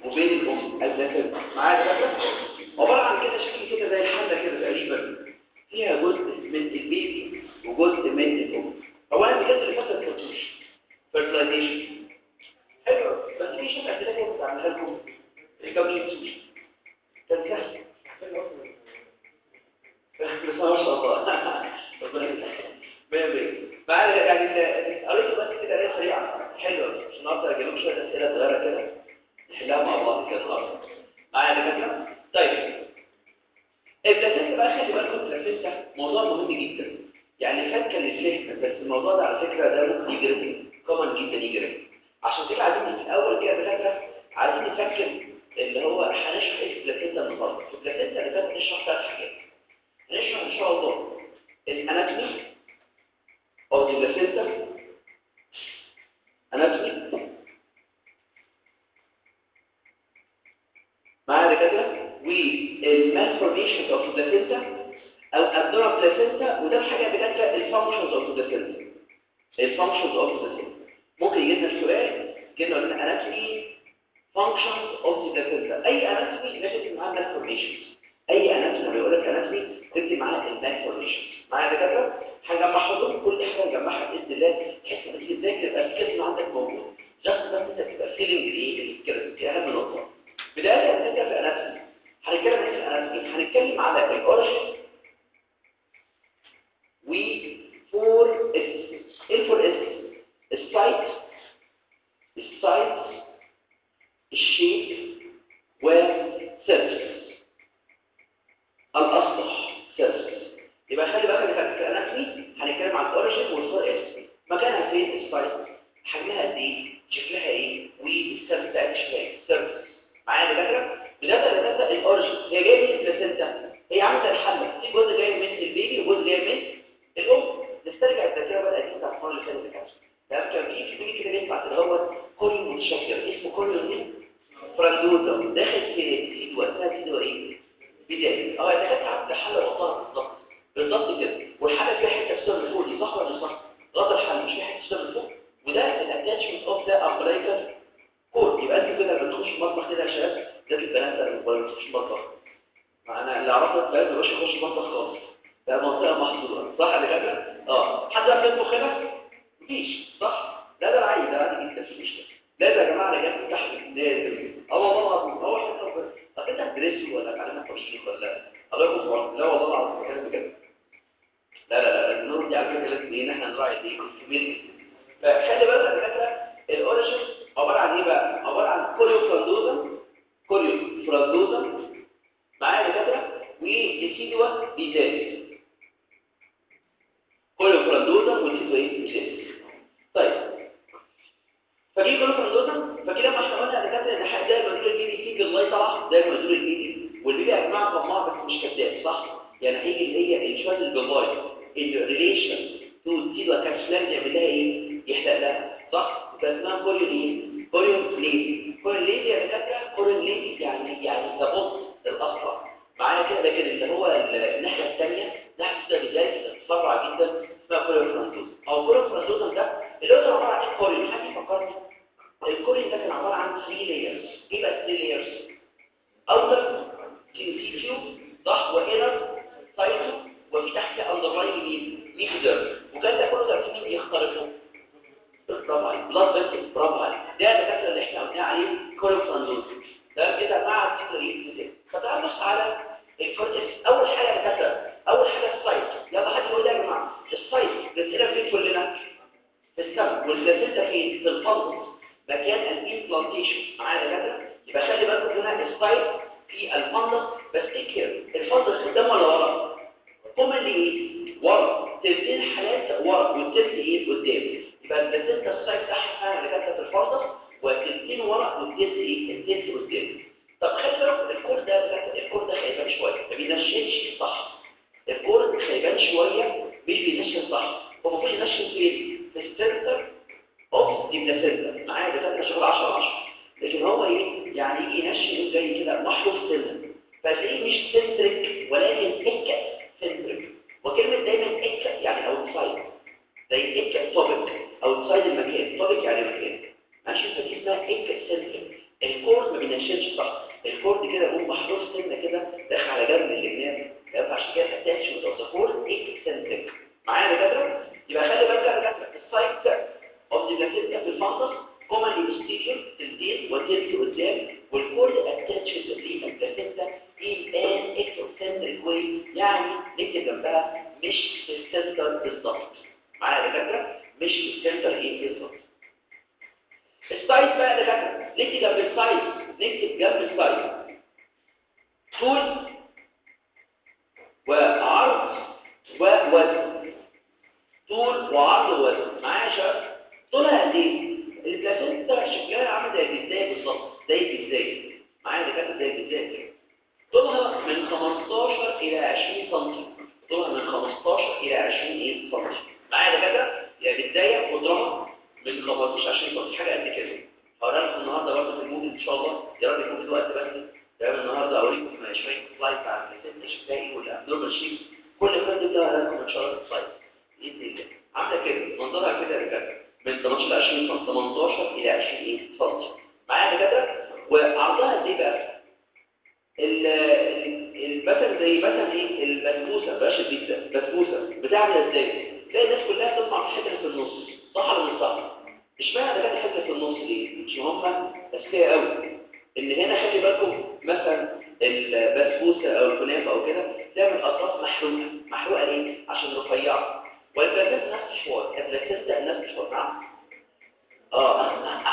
وبين الام البلاسنتا معايا دكاتره عباره عن كده شكل كده زي الحله كده تقريبا فيها جزء من البيبي وجزء من الام اولا بجد اللي فاتت التوش فيرتلايزيشن حلو بس في شكل كده كده بعملها لكم الجميل سوشي كان سهل بس ما شاء الله ربنا يسلمك مية مية معايا يعني قريت بس كده قرايه سريعه حلوه عشان اقدر اجيب لكم شويه اسئله صغيره كده نحلها مع بعض كده النهارده معايا يا دكاتره طيب البلاسينتا بقى خلي بالكم البلاسينتا موضوع مهم جدا يعني فات كان الفهم بس الموضوع ده على فكره ده ممكن يجري كومن جدا يجري عشان كده عايزين في الاول كده دكاتره عايزين نفكر اللي هو هنشرح ايه في البلاسينتا النهارده في البلاسينتا اللي فاتت نشرح ثلاث حاجات هنشرح ان شاء الله الاناتومي of the placenta anatomy معايا دكاتره والمالفورميشن اوف البلاسينتا او abdominal placenta وده الحاجه دكاتره الفانكشنز اوف البلاسينتا الفانكشنز اوف البلاسينتا ممكن يجي لنا السؤال كده قلنا اناتومي functions of the placenta اي اناتومي لازم معاه malformations اي اناتومي بيقول لك اناتومي تكتب معاه المالفورميشن معايا دكاتره هنجمعهم كل حاجه نجمعها باذن الله بحيث لما تيجي تذاكر يبقى الكلمه عندك موجود جاست بس انت تبقى فيلنج ايه الكلمه دي اهم نقطه بدايه هنبدا في الاناتومي هنتكلم عن الاناتومي هنتكلم على الاوريجن و فور اس الفور اس السايت السايت الشيب والسيرفس الاسطح سيرفس يبقى خلي بالك ان في الاناتومي هنتكلم عن الاوريجن والفور اس مكانها فين السايت حجمها قد ايه شكلها ايه والسيرفس بتاعتها شكلها ايه السيرفس معايا دكاتره بدايه نبدا الاوريجن هي جايه من البلاسينتا هي عامله الحله في جزء جاي من البيبي وجزء جاي من الام نسترجع الذاكره بقى القديمه بتاعت المره اللي فاتت كده تمام كان في في كده بينفع اللي هو كوريو متشكل اسمه كوريو فراندوزا داخل في في وقتها كده ايه بدايه اه ده كانت عند الحله وقتها بالظبط بالظبط كده والحاله فيها حته بتشتغل فوق دي صح ولا صح غلط الحل مش في حته بتشتغل فوق وده الاتاتشمنت اوف ذا امبلايكال كود يبقى انت كده لما تخش المطبخ كده يا شباب ده البنات اللي بتخش المطبخ انا اللي اعرفه البنات ما يخش المطبخ خالص ده منطقه محظوره صح ولا كده اه حد يعرف يطبخ هنا مفيش صح لا ده العادي ده عادي جدا مفيش لازم يا جماعه انا جنب تحت لازم اه والله العظيم اول حاجه ربنا اصل انت هتدرسي ولا تعلمها طبيخ ولا الله يكون في عونك لا والله العظيم بجد بجد لا لا لا النور دي على فكره لازم ايه ان احنا نراعي دي الكوميونتي فخلي بالك يا دكاتره الاوريجن عباره عن ايه بقى عباره عن كوريو فراندوزا كوريو فراندوزا معايا يا دكاتره وديسيدوا بيزاز كوريو فراندوزا وديسيدوا ايه بيزاز طيب فدي كوريو فراندوزا فكده ما احنا قلنا يا دكاتره ان حد دايما يقول البيبي فيك الله طلع دايما يقول البيبي والبيبي يا جماعه طماع بس مش كذاب صح يعني هيجي اللي هي الشويه البيضاي الريليشن تو تيجي كابسلان يعمل لها ايه يحرق لها صح ده اسمها كوريو ايه كوريو ليدي كوريو ليدي يا دكاتره كوريو ليدي يعني يعني ده بص الاصفر معايا كده لكن اللي هو الناحيه الثانيه ناحيه كده بجد تفرع جدا اسمها كوريو فرانسوس او كوريو فرانسوس ده اللي هو عباره عن ايه كوريو حد يفكرني الكوريو ده كان عباره عن 3 لايرز ايه بقى 3 لايرز اوتر سينسيتيو صح وانر سايتو وفي تحت اندرلاين مين ميكدر وكان ده كله ده مين يخترقه برافو عليك بلاد فيسل برافو عليك ده الدكاتره اللي احنا قلنا عليه كورفانزوز ده كده مع التكنولوجيا فتعال بص على الفرق اول حاجه دكاتره اول حاجه السايت يلا حد يقول لي يا جماعه السايت بنسيبها فين كلنا في السم والبلاسينتا فين في الفندق مكان الامبلانتيشن معايا دكاتره يبقى خلي بالكم هنا السايت في الفندق بس تكير الفندق قدام ولا ورا هم اللي ايه ورا تلتين حالات ورا والتلت ايه قدام يبقى البلاسينتا السايت بتاعها اللي كانت في الفندق والتلتين ورا والتلت ايه التلت قدام طب خلي بالك الكور ده الكور ده خيبان شويه ما بينشنش صح الكور خيبان شويه مش بينشن صح هو المفروض ينشن فين في السنتر اوف دي بلاسينتا معايا ده شغل 10 10 لكن هو ايه يعني يجي ينشن زي كده محروف سنه فتلاقيه مش سنتريك ولكن اكا سنتريك وكلمه دايما اكا يعني اوتسايد زي اكا توبك اوتسايد المكان توبك يعني مكان ماشي فدي اسمها اكا سنتريك الكورد ما بينشلش صح الكورد كده يقوم محروس سنه كده داخل على جنب الجناب فعشان كده اتاتشمنت اوف ذا كورد اكسنتريك معايا يا دكاتره يبقى خلي بالك يا دكاتره السايت اوف ذا بلاسينتا في الفندس كومنلي بوستيريور تلتين وتلت قدام والكورد اتاتشد للبلاسينتا in an eccentric way يعني نكتب جنبها مش في السنتر بالظبط معايا يا دكاتره مش في السنتر ايه بالظبط السايز بقى يا دكاتره نكتب جنب السايز نكتب جنب السايز طول وعرض ووزن طول وعرض ووزن معايا يا شباب طولها قد ايه البلاسينتا شكلها عامل زي الجزايه بالظبط زي الجزايه معايا يا دكاتره زي الجزايه كده طولها من 15 الى 20 سم طولها من 15 الى 20 ايه سم معايا يا دكاتره يعني بدايه قدرها من 15 20 سم حاجه قد كده هوريها لكم النهارده برضه في المود ان شاء الله يا رب يكون في الوقت بس تمام النهارده اوريكم شويه سلايد على البلاسينتا شكلها ايه والابنورمال شيب كل كل ده هوريها لكم ان شاء الله في السلايد باذن الله عامله كده منظرها كده يا دكاتره من 18 ل 20 سم 18 الى 20 ايه سم معايا يا دكاتره وعرضها قد ايه بقى مثلا زي مثلا ايه البسبوسه بلاش البيتزا البسبوسه بتعمل ازاي تلاقي الناس كلها تطلع في حته في النص صح ولا مش صح اشمعنى ده حته في النص ليه مش هم اذكياء قوي ان هنا خلي بالكم مثلا البسبوسه او الكنافه او كده تعمل اطراف محروقه محروقه ليه عشان رفيعه والبلاسينتا نفس الحوار البلاسينتا نفس الحوار نعم اه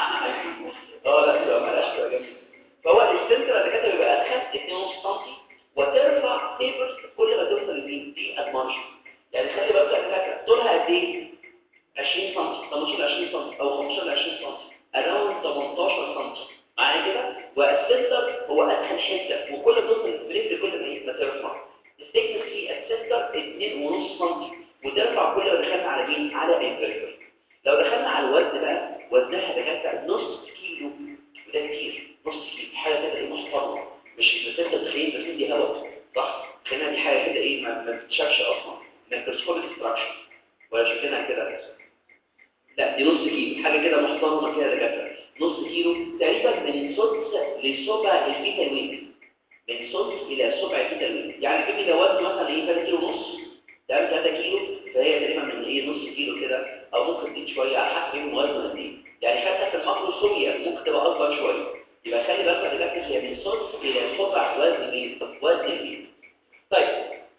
اه لا تبقى مالهاش تبقى جميل فهو السنتر اللي كده بيبقى ادخل 2.5 سم وترفع تيبرز كل ما توصل لمين دي ادمارشن يعني خلي بالك يا دكاتره طولها قد ايه 20 سم 18 20 سم او 15 20 سم اراوند 18 سم معايا كده والسنتر هو ادخل حته وكل ما توصل للبريك كل ما ايه ما ترفع الثيكنس في السنتر 2.5 سم وترفع كل ما دخلنا على مين على البريك لو دخلنا على الوزن بقى وزنها دكاتره نص كيلو وده كتير نص كيلو حاجه كده ايه محترمه مش بس انت تخيل بس دي هواء صح هنا دي حاجه كده ايه ما بتتشافش اصلا مايكروسكوبيك ستراكشر ولا شايفينها كده لا دي نص كيلو حاجه كده محترمه كده دكاتره نص كيلو تقريبا من سدس لسبع الفيتا وين من سدس الى سبع الفيتا وين يعني البيبي ده وزنه مثلا ايه 3 كيلو ونص ده 3 كيلو فهي تقريبا من ايه نص كيلو كده او ممكن تزيد شويه على حسب ايه وزنه قد ايه يعني حتى في الماكروسوميا ممكن تبقى اكبر شويه يبقى خلي بالك ان ده هي من صوت الى سبع وزن مين وزن مين طيب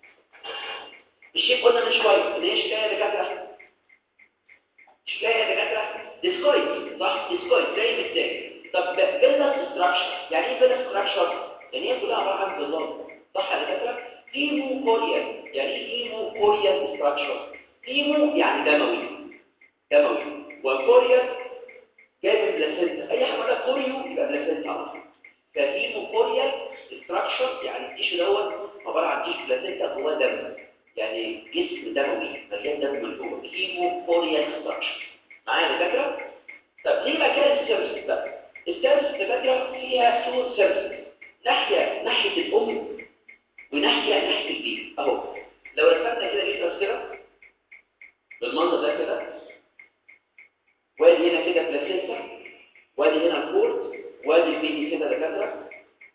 الشيء قلنا من شويه ان هي شكايه دكاتره شكايه دكاتره ديسكويد صح ديسكويد زي بالتالي طب بيلنس ستراكشر يعني ايه بيلنس ستراكشر يعني هي كلها عباره عن نظام صح يا دكاتره هيمو كوريان يعني ايه هيمو كوريان ستراكشر هيمو يعني دموي دموي وكوريان جاي من بلاسينتا اي حاجه بقى كوريو يبقى بلاسينتا على طول فهيمو كوريال ستراكشر يعني التيشو دوت عباره عن تيشو بلاسينتا جواه دم يعني جسم دموي مليان دم من جوه هيمو كوريال ستراكشر معايا يا دكاتره طب ليه بقى كده السيرفس بقى السيرفس دكاتره فيها تو سيرفس ناحيه ناحيه الام وناحيه ناحيه البيت اهو لو رسمنا كده ايه كده بالمنظر ده كده وادي هنا كده بلاسينتا وادي هنا الكورد وادي البيبي كده دكاتره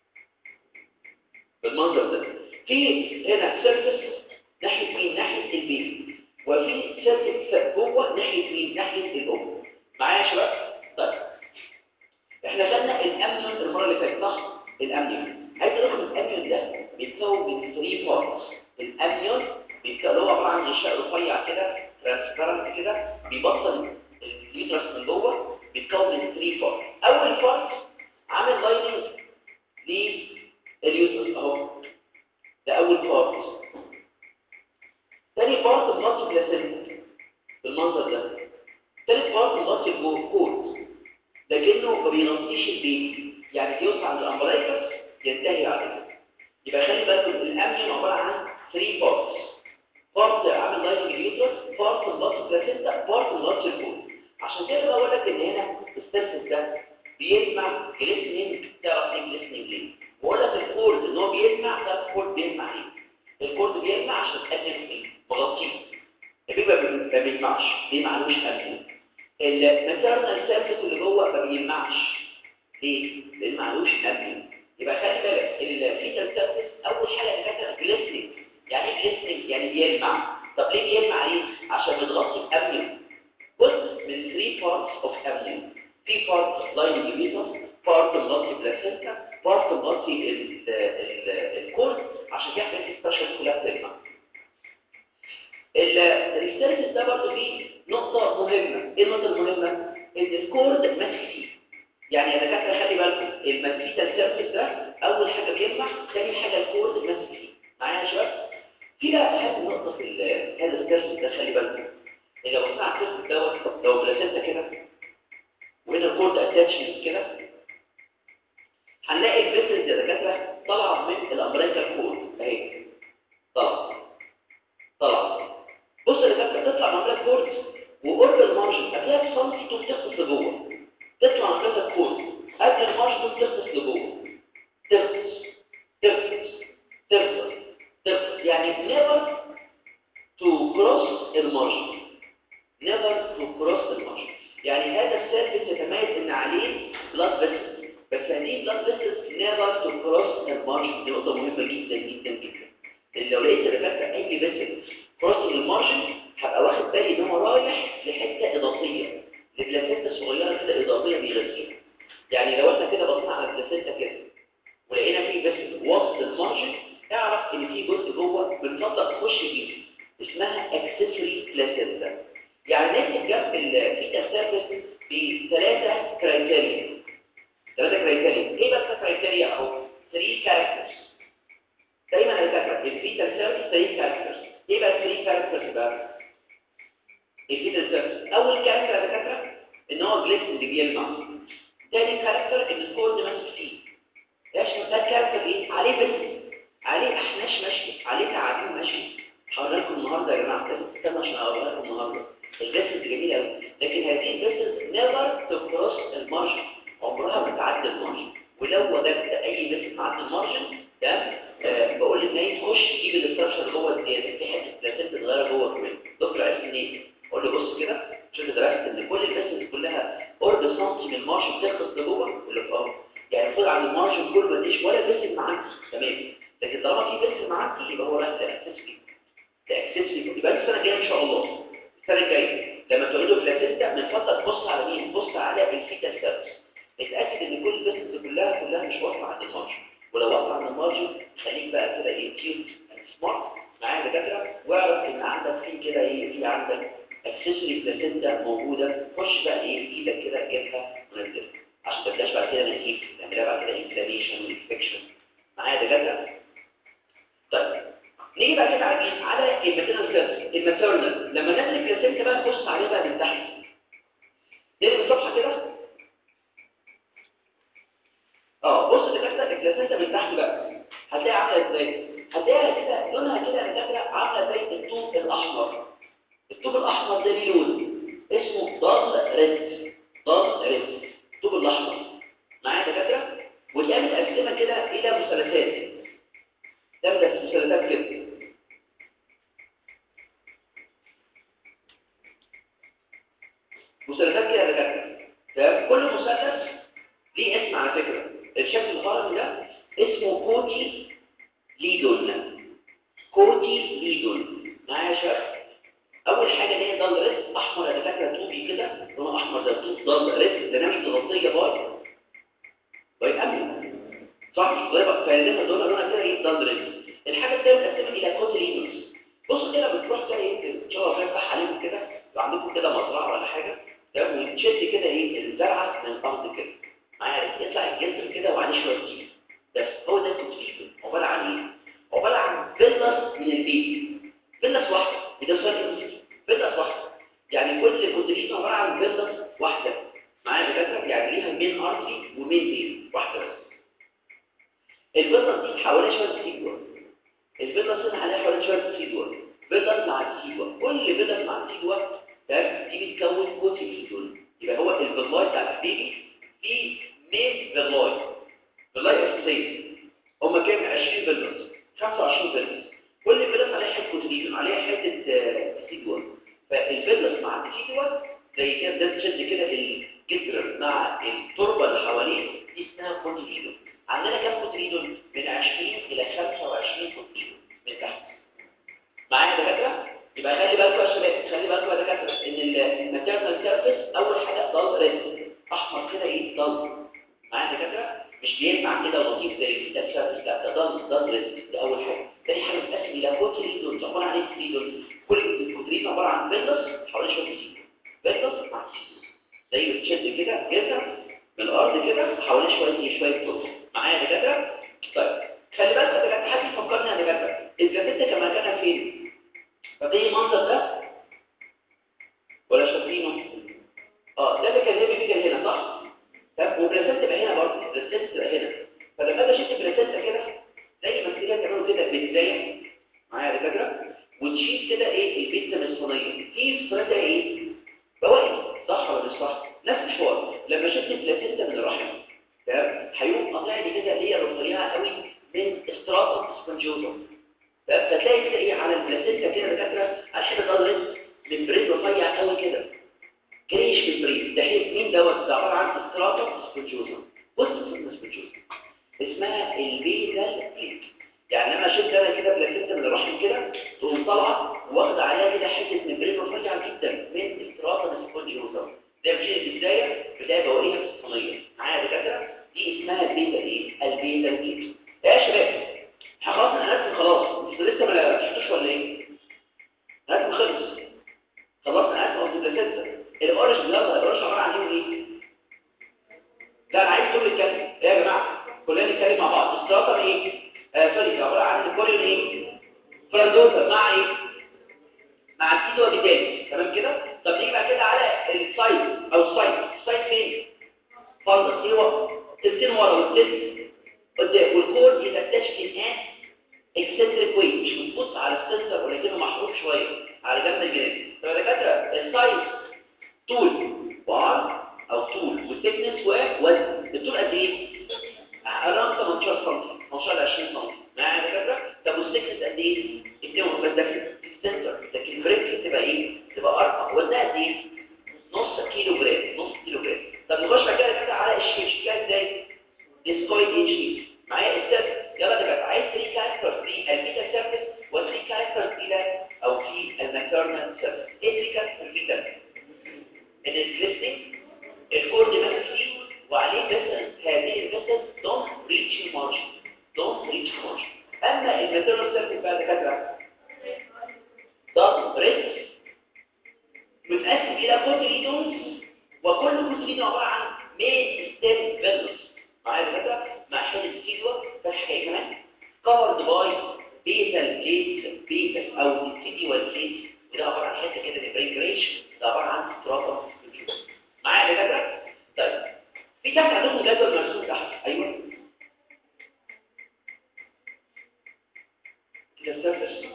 بالمنظر ده في هنا سيرفس ناحيه مين ناحيه البيبي وفي سيرفس جوه ناحيه مين ناحيه الام معايا يا شباب طيب احنا خدنا الامنيون المره اللي فاتت صح الامنيون عايز اقول لكم الامنيون ده بيتكون من 3 بارتس الامنيون بيتكون هو عباره عن غشاء رفيع كده ترانسبيرنت كده بيبطل اليوترس من جوه بيتكون من 3 بارت اول بارت عامل لايننج لليوترس اهو ده اول بارت تاني بارت مغطي بلاسينتا بالمنظر ده تالت بارت مغطي الكود لكنه ما بيغطيش البيبي يعني بيوصل عند الامبلايكس ينتهي على كده يبقى خلي بالكم الامنيون عباره عن 3 بارتس بارت عامل لايننج اليوترس بارت مغطي بلاسينتا بارت مغطي الكود عشان كده بقول لك ان هنا السيرفس ده بيسمع جليسنينج تعرف ايه جليسنينج ليه بقول لك الكورد ان هو بيسمع ده الكورد بيسمع ايه الكورد بيسمع عشان تقدم ايه مغطيه البيبي ما بيسمعش ليه معلوش امن الماتيرنال سيرفس اللي جوه ما بيلمعش ليه لان معلوش امن يبقى خلي بالك الفيتال سيرفيس اول حاجه اللي كانت جليسنيك يعني ايه جليسنيك يعني بيلمع طب ليه بيلمع ليه عشان متغطي بامنيوم جزء من 3 parts of امنيوم في part لاين يوبيتس part مغطي بلاسنتا part مغطي الكورد عشان كده حاجات السبيشال كلها بتلمع السيرفيس ده برضه فيه نقطه مهمه ايه النقطه المهمه ان الكورد ماسك فيه يعني يا دكاتره خلي بالكم المسكيتا السيرفيس ده اول حاجه بيلمع ثاني حاجه الكورد ماسك فيه معايا يا شباب في بقى هذه النقطه في هذا السيرفيس ده خلي بالكم اذا بصينا على السيرفيس دوت لو بلاسنتا كده وهنا الكورد اتاتشمنت كده هنلاقي الفيسلز يا دكاتره طالعه من الامبريكال كورد اهي طالعه طالعه بص يا دكاتره تطلع من الامبريكال كورد وقرب المارجن هتلاقي سنتي تقوم تخلص لجوه تطلع من كذا كورد قبل المارجن تخلص لجوه تخلص تخلص تخلص تخلص يعني never to cross المارجن never to cross المارجن يعني هذا السيرفيس يتميز ان عليه blood vessels بس هذه blood vessels never to cross المارجن دي نقطة مهمة جدا جدا جدا لان لو لقيت دكاتره اي vessel crossing المارجن هبقى واخد بالي ان هو رايح لحتة اضافية لبلاسينتا صغيرة كده اضافية بيغذيها يعني لو احنا كده بصينا على البلاسينتا كده ولقينا فيه بس وسط المارجن اعرف ان في جزء جوه بنفضل تخش فيه اسمها اكسسوري بلاسينتا يعني نكتب جنب الفيتا سيرفيس بثلاثه كرايتيريا ثلاثه كرايتيريا ايه بقى كرايتيريا اهو 3 كاركترز دايما انا فاكر الفيتا سيرفيس 3 كاركترز ايه بقى 3 كاركترز بقى الفيتا سيرفيس اول كاركتر يا دكاتره ان هو جليسن اللي بيلمع تاني كاركتر ان الكورد ماسك فيه ايش ده كاركتر ايه عليه بس عليه احناش ماشي عليه تعابين ماشي هقول لكم النهارده يا جماعه استنى عشان اقول لكم النهارده البيسز جميله قوي لكن هذه البيسز نيفر تكروس المارجن عمرها ما تعدي المارجن ولو وجدت اي بيسز معدي المارجن ده آه بقول للناس خش جيب الاستراكشر جوه الدير في حته بلاسنت صغيره جوه كمان دكتور عرفت منين اقول له بص كده شوف درست ان كل البيسز كلها قرب سنتي من المارجن تخلص لجوه يقول لك اه يعني خد على المارجن كل ما تديش ولا بيسز معدي تمام لكن طالما في بيسز معدي يبقى هو رايح لاكسسوري لاكسسوري يبقى السنه الجايه ان شاء الله السنه الجايه لما تعيدوا بلاسنتا من فضلك تبص على مين بص على الفيتا سيرفيس اتاكد ان كل البيسز كلها كلها مش واقفه عند المارجن ولو واقفه عند المارجن خليك بقى كده ايه كيوت سمارت معايا دكاتره واعرف ان عندك في كده ايه في عندك اكسسوري بلاسنتا موجوده خش بقى ايه بايدك كده جيبها ونزلها عشان ما تبقاش بعد كده نزيف تعملها بعد كده انفلاميشن وانفكشن معايا دكاتره طيب نيجي بقى كده على مين على الماتيرنال سيرفيس الماتيرنال لما نعمل البلاسنتا بقى نبص عليه بقى من تحت نقلب الصفحه كده اه بص دكاتره البلاسنتا من تحت بقى هتلاقيها عامله ازاي هتلاقيها كده لونها كده يا دكاتره عامله زي الطوب الاحمر الطوب الاحمر ده ليه لون اسمه ضل ريد ضل ريد الطوب الاحمر معايا دكاتره وتلاقيها متقسمه كده الى مثلثات تبدا مثلثات كده مثلثات كده يا دكاتره تمام كل مثلث ليه اسم على فكره الشكل الهرمي ده اسمه كوتي ليدون كوتي ليدون معايا يا شباب اول حاجه اللي هي ضل ريد احمر يا دكاتره طوبي كده لونه احمر زي الطوب ضل ريد ده نمش مغطيه باي باي امن صح زي بقى فاللي دول لونها كده ايه ضل ريد الحاجه الثانيه متقسمه الى كوتي ليدونز بصوا كده بتروح كده ايه ان شاء الله فتح عليكم كده لو عندكم كده مزرعه ولا حاجه تمام وتشد كده ايه الزرعه من الارض كده معايا يطلع الجذر كده وعليه شويه طين بس هو ده الكوتي عباره عن ايه عباره عن بيلنس من البيبي بيلنس واحده وده سؤال كتير بيلنس واحده يعني كل كوتيلين عباره عن بيلنس واحده معايا دكاتره يعني ليها مين ارتري ومين فين واحده بس البيلنس دي حواليها شويه سيدور البيلنس اللي عليها حوالي شويه سيدور بيلنس مع السيدور كل بيلنس مع السيدور تمام دي بتكون كوتيلين يبقى هو البيلاي بتاع البيبي في مين بيلاي بيلاي اساسيه هم كام 20 بيلنس 25 بيلنس كل بيلنس عليها حته كوتيلين عليها حته سيدور فالبيلنس مع السيدور زي كده ده تشد كده الجدر مع التربه اللي حواليه دي اسمها كوتيليدون عندنا كام كوتيليدون من 20 الى 25 كوتيليدون من تحت معايا يا دكاتره يبقى خلي بالكم يا شباب خلي بالكم يا دكاتره ان الماتيرنال سيرفيس اول حاجه ضل ريد احمر كده ايه ضل معايا يا دكاتره مش بيلمع كده ولطيف زي الكتاب سيرفيس لا ده ضل ضل ريد ده اول حاجه تاني حاجه بتقسم الى كوتيليدون عباره عن ايه كوتيليدون كل الكوتيليدون عباره عن فيلس حوالين شويه سيدو فيلس مع سيدو زي ما بتشد كده جسم من الارض كده حوالين شويه شويه تربه معايا يا دكاتره طيب خلي بالك يا دكاتره حد يفكرني يا دكاتره الجلاسيتا كان مكانها فين فاكرين المنظر ده ولا شايفينه اه ده اللي كان هيبي فيجر هنا صح طب وبلاسنت تبقى هنا برضه بلاسنت تبقى هنا فلما اجي اشد بلاسنت كده زي ما كده تعملوا كده بدايه معايا يا دكاتره وتشيل كده ايه البيتزا من الصينيه في صينيه ايه بواقي صح ولا مش صح نفس الحوار لما شفت بلاسنتا من الرحم تمام هيقوم قاطع لي كده اللي هي رفيعه قوي من استراتم سبونجوزا فتلاقي كده ايه على البلاسنتا كده دكاتره على حته ضلت ممبرين رفيع قوي كده جريش ممبرين ده هي مين دوت ده عباره عن استراتم سبونجوزا بص اسمها سبونجوزا اسمها البيزال بليك يعني لما شفت انا كده بلاسنتا من الرحم كده تقوم طالعه واخده عليها كده حته ممبرين رفيع جدا من استراتم سبونجوزا ده مش البدايه بدايه بوريها في الصينيه معايا دكاتره دي اسمها البيتا ايه البيتا البيت يا شباب خلاص انا نفسي خلاص مش لسه ما شفتوش ولا ايه نفسي خلص خلاص انا عارف قصدي ده الاورج يلا الاورج عباره عن ايه لا انا عايز كل الكلام ايه يا جماعه كلنا نتكلم مع بعض استراتم ايه آه سوري عباره عن الكوريون ايه فرندوزا مع ايه مع الكيتو وبالتالي تمام كده طب نيجي بعد كده على السايد او السايد السايد فين فرض ايه هو تلتين ورا والتلت قدام والكور يتاتش الان اكسنتريك واي مش بتبص على السنسر ولا كده محروق شويه على جنب الجناب طب يا دكاتره السايز طول وعرض او طول والتكنس ووزن الطول قد ايه اراوند 18 سم 15 ل 20 سم معايا يا دكاتره طب والتكنس قد ايه 2 بس ده في السنسر لكن البريك تبقى ايه تبقى ارقى وزنها قد ايه نص كيلو جرام نص كيلو جرام طب نخش بعد كده كده على الشيب شكلها ازاي ديسكويد ايه شيب معايا السيرفس يلا ده عايز 3 كاركترز في البيتا سيرفس و3 كاركترز في ده او في الماتيرنال سيرفس ايه 3 كاركترز في ده السليستنج الكورد ماسك فيه وعليه بس هذه البسس دونت ريتش مارجن دونت ريتش مارجن اما الماتيرنال سيرفس بقى دكاتره ده ريتش متقسم الى كوتليدونز وكل كوتليدون عباره عن مين ستيم فيلوس معايا كده مع حته السيدوا فتح كمان كفرد باي بيتال بليت بيتال او السيدوا بليت وده عباره عن حته كده البرين جريش ده عباره عن ستراتم معايا كده طيب في تحت عندكم جدول مرسوم تحت ايوه كده السيرفس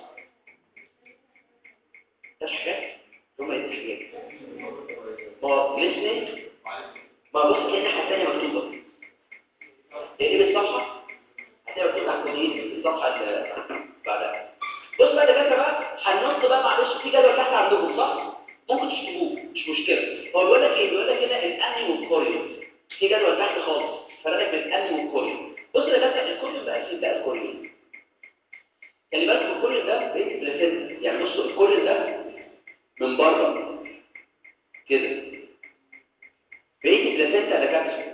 ده حاجات ثم يتحيات ما هو listening ما بص كده الناحيه الثانيه مكتوبه ايه بالصفحه هتلاقي مكتوب على الكودين الصفحه اللي بعدها بص بقى ده بقى هننط بقى معلش في جدول تحت عندكم صح ممكن تكتبوه مش مشكله هو بيقول لك ايه بيقول لك هنا الاني والكوريون في جدول تحت خالص فرقك بين الاني والكوريون بص يا جماعه الكوريون بقى فين بقى الكوريون خلي بالك الكوريون ده بين بلاسنتا يعني بصوا الكوريون ده من بره كده بقيه البلاسنتا ده كبسه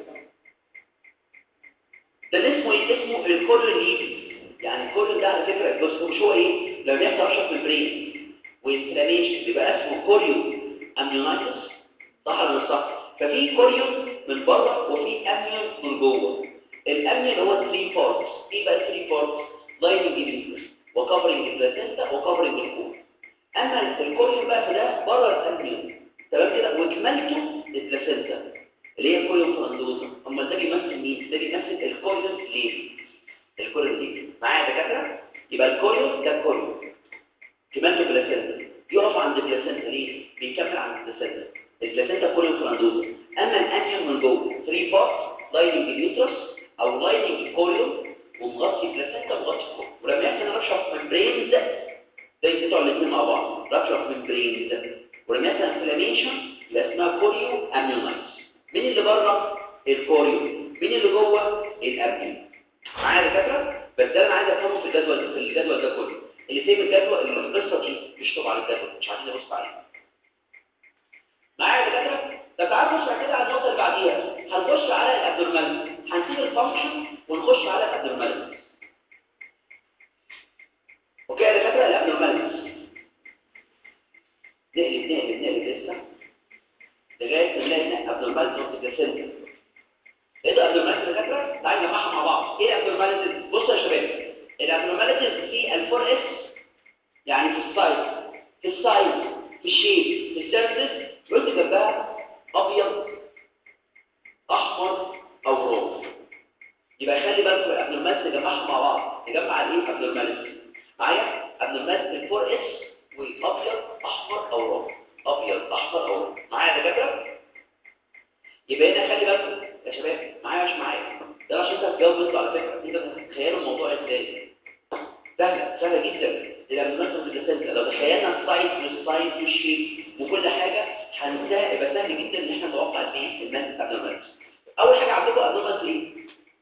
ده اللي اسمه ايه اسمه الكوريون ليبي يعني الكوريون ده على فكره بص مش هو ايه لما بيحصل رشح في البرين وانفلاميشن بيبقى اسمه كوريو اميونايتس صح ولا مش صح ففي كوريو من بره وفي اميون من جوه الاميون هو 3 بارتس ايه بقى 3 بارتس لايننج النيوكليس وكفرنج البلاسنتا وكفرنج الكور اما الكوريو بقى فده بره الاميون تمام كده وكمالته البلاسنتا اللي هي الكوريو فرندوزا اما ده بيمثل مين ده بيمثل الكوريو ليه الكوريو ليه معايا يا دكاتره يبقى الكوريو ده كوريو كمالته بلاسنتا يقف عند البلاسنتا ليه بيكمل عند البلاسنتا البلاسنتا كوريو فرندوزا اما الانيون من جوه 3 بارت لايننج اليوترس او لايننج الكوريو ومغطي البلاسنتا ومغطي الكوريو ولما يحصل رشح ممبرينز زي بتوع الاثنين مع بعض رشح ممبرينز ولما يحصل انفلاميشن يبقى اسمها كوريو اميونايتس مين اللي بره الكوريو مين اللي جوه الابنيون معايا دكاتره بس ده انا عايز افهمه في الجدول في الجدول ده كله اللي فهم الجدول القصه دي مش طبعا الجدول مش عايزين نبص عليه معايا دكاتره طب تعالوا نخش بعد كده على النقطه اللي بعديها هنخش على الابنورماليتي هنسيب الفانكشن ونخش على الابنورماليتي اوكي يا دكاتره الابنورماليتي نقلب نقلب نقلب لسه لغايه ما نلاقي هنا ابنورماليتي اوف البلاسنتا ايه ده ابنورماليتي يا دكاتره تعالوا نجمعها مع بعض ايه الابنورماليتي بصوا يا شباب الابنورماليتي في الفور اس يعني في السايز في السايز في الشيب في السيرفيس قلت جنبها ابيض احمر او روز يبقى خلي بالكم الابنورماليتي نجمعها مع بعض نجمع الايه ابنورماليتي معايا ابنورماليتي الفور اس وابيض احمر او روز ابيض احمر او روز معايا يا دكاتره يبقى هنا خلي بالكم يا شباب معايا مش معايا ده عشان انت تجاوب انتوا على فكره انت تتخيلوا الموضوع ازاي سهله سهله جدا الابنورماليتي البلاسنتا لو تخيلنا السايز والسايز والشيب وكل حاجه هنسهل يبقى سهل جدا ان احنا نتوقع قد ايه الماس ابنورماليتي اول حاجه عندكم ابنورماليتي ايه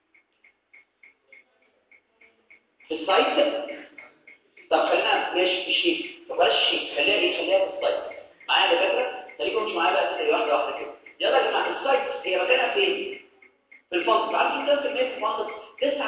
في السايز طب خلينا ماشي في الشيب طب بلاش الشيب خليها ايه خليها في السايز معايا يا دكاتره خليكم مش معايا بقى كده واحده واحده كده يلا يا جماعه السايز هي مكانها فين في الفندق عارفين كام في المية في الفندق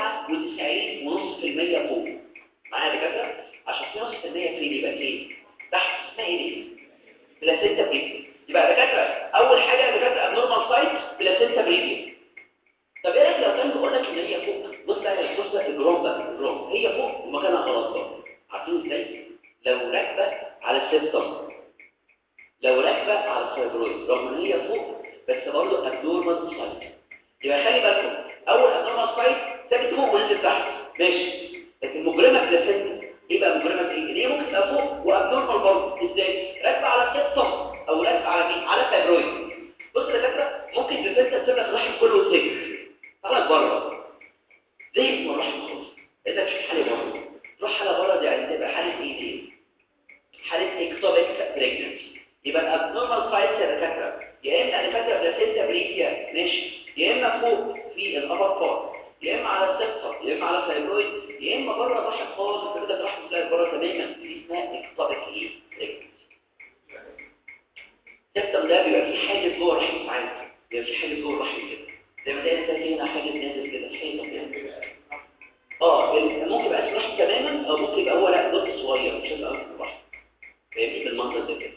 99.5% فوق معايا يا دكاتره عشان في نص في المية فين يبقى فين تحت اسمها ايه دي بلاسينتا بريفيا يبقى يا دكاتره اول حاجه يا دكاتره ابنورمال سايت بلاسينتا بريفيا طب ايه رايك لو كان بيقول لك ان هي فوق بص بقى بص بقى الجروم بقى الجروم هي فوق ومكانها غلط بقى عارفين ازاي لو راكبه على السيستم لو راكبه على الفايبرويد رغم ان هي فوق بس برضه ابنورمال سايت يبقى خلي بالكم اول ابنورمال سايت ثابت فوق ونزل تحت ماشي لكن مجرمه بلاسينتا ايه بقى مجرمه ايه ان هي ممكن تبقى فوق وابنورمال برضه ازاي راكبه على السيستم او راكبه على مين على الفايبرويد بص يا دكاتره ممكن بلاسينتا تسيب لك الرحم كله وتسيب خلاص بره ليه اسمه الرحم خالص اذا مش حاله بره تروح حاله بره دي يعني تبقى حاله ايه دي حاله اكتوبيك بريجنسي يبقى الابنورمال سايت يا دكاتره يا اما دكاتره بلاسينتا بريفيا ماشي يا اما فوق في الابر بار يا اما على السبتر يا اما على الثايرويد يا اما بره الرحم خالص كده الرحم تلاقي بره تماما دي اسمها اكتوبيك ايه بريجنسي السبتر ده بيبقى فيه حاجه جوه الرحم ساعات بيبقى فيه حاجه جوه الرحم كده زي ما تلاقي انت هنا حاجه نازل كده حيطه كده اه ممكن يبقى اسمه تماما او ممكن يبقى هو لا جزء صغير مش هيبقى في الرحم فاهمني بالمنظر ده كده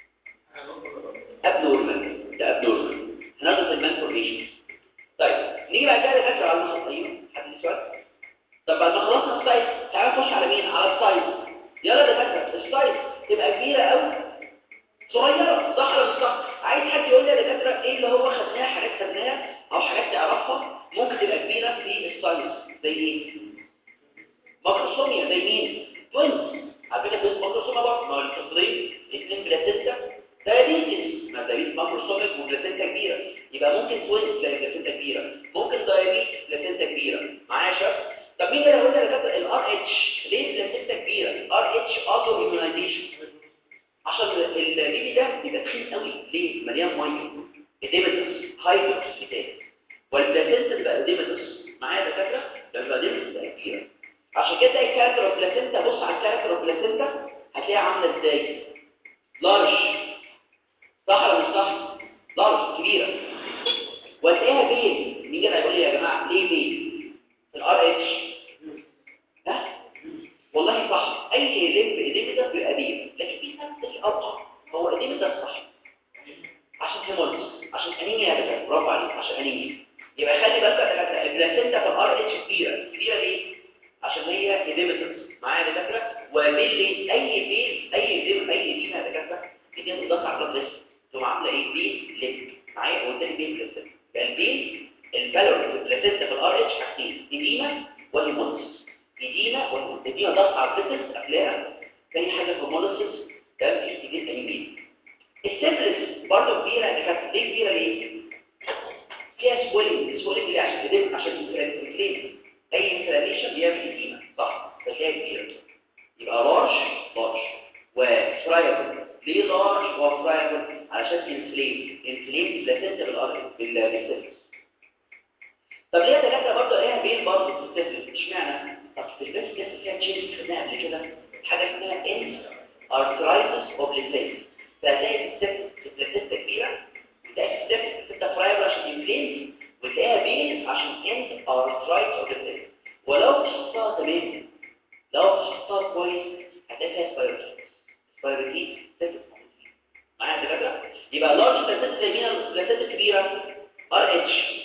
ابنورمال ده ابنورمال هناخد المان فورميشن طيب نيجي بعد كده نفكر على النقطه ايوه حد ليه سؤال طب بعد ما خلصنا السايز تعالى نخش على مين على السايز يلا ده فاكر السايز تبقى كبيره قوي صغيره صح ولا مش صح عايز حد يقول لي يا دكاتره ايه اللي هو خدناها حاجات خدناها او حاجات تعرفها ممكن تبقى كبيره في السايز زي ايه ماكروسوميا زي مين توينز على فكره توينز ماكروسوميا برضه ما هو الفصلين الاثنين بلاسينتا دايابيتس ما دايابيتس ماكروسوميك وبلاسينتا كبيره يبقى ممكن توينز تلاقي بلاسينتا كبيره ممكن دايابيتس بلاسينتا كبيره معايا يا شباب طب مين اللي هيقول لي يا دكاتره الار اتش ليه بلاسينتا كبيره الار اتش اوتو ايميونايزيشن عشان البيبي ده بيبقى تخين قوي ليه مليان ميه اديمتس هايدروكسيتات والبلاسينتا تبقى اديمتس معايا دكاتره لما اديمتس تبقى كبيره عشان كده تلاقي الكاركتر اوف بلاسينتا بص على الكاركتر اوف بلاسينتا هتلاقيها عامله ازاي لارج صح ولا مش صح لارج كبيره وتلاقيها بين مين اللي هيقول لي يا جماعه ليه بين الار اتش ها والله صح اي لب اديمتس بيبقى بين لكن في ناس تلاقي ابطا هو اديمتس صح عشان هيموليز عشان انيميا يا دكاتره برافو عليك عشان انيميا يبقى خلي بالك يا دكاتره البلاسينتا في الار اتش كبيره كبيره ليه عشان هي اديمتس معايا يا دكاتره وبيل اي بيل اي اديم اي اديمه يا دكاتره دي بتضغط على البلس تقوم عامله ايه بيل ليب معايا وبالتالي بيل بلاسينتا يعني البيل البالور البلاسينتا في الار اتش حاجتين اديمه وهيموليز اديمه وهيموليز اديمه ضغط على البلس افلاها تاني حاجه هيموليز ده بيستجيب انيميا السيفلس برضه كبيره يا دكاتره ليه كبيره ليه فيها سويلنج سويلنج ليه عشان اديم عشان الانفلين اي انفلاميشن بيعمل اديمه صح بس هي كبيره يبقى لارج لارج وفرايبل ليه ليه لارج وفرايبل علشان انفليم انفليم بلاسنتا بالارض بالسيفلس طب ليه دكاتره برضه ايه بين برضه في السيفلس اشمعنى طب في البيس كده فيها تشينج خدناها قبل كده حاجه اسمها ان ارثرايتس اوبليتيت فهتلاقي السيفلس بلاسنتا كبيره وتلاقي السيفلس بلاسنتا فرايبل عشان انفليم وتلاقيها بين عشان ان ارثرايتس اوبليتيت ولو فحصتها تمام لو فحصتها كويس هتلاقي فيها سبايروتيت سبايروتيت سيفلس معايا دكاتره يبقى لارج بلاسنتا زي مين البلاسنتا الكبيره ار اتش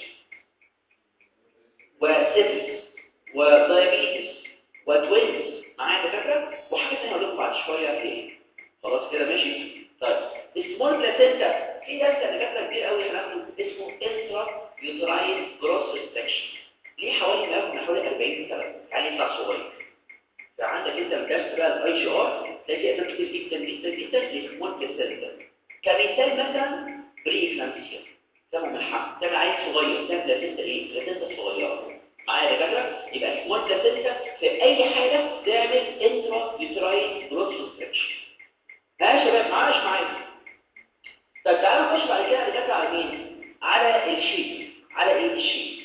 وسيفلس ودايابيتس وتوينز معايا دكاتره وحاجه ثانيه هقول لكم بعد شويه في ايه خلاص كده ماشي طيب السمول بلاسنتا في درس دكاتره كبير قوي هناخده اسمه انترا يوتراين جروس ريستكشن ليه حوالي بقى حوالي 40 سنه يعني يطلع صغير فعندك انت الدرس بقى الاي جي ار تلاقي اسباب كتير جدا جدا جدا للسمول بلاسنتا كمثال مثلا بري اكلامسيا تعمل ملحق تعمل عيل صغير تعمل بلاسنتا ايه بلاسنتا صغيره معايا يا دكاتره يبقى سمول بلاسنتا في اي حاجه تعمل انترا يوتراين جروث ريستريكشن ها يا شباب معايا مش معايا طب تعالوا نخش بعد كده يا دكاتره على مين على الشيت على ايه الشيت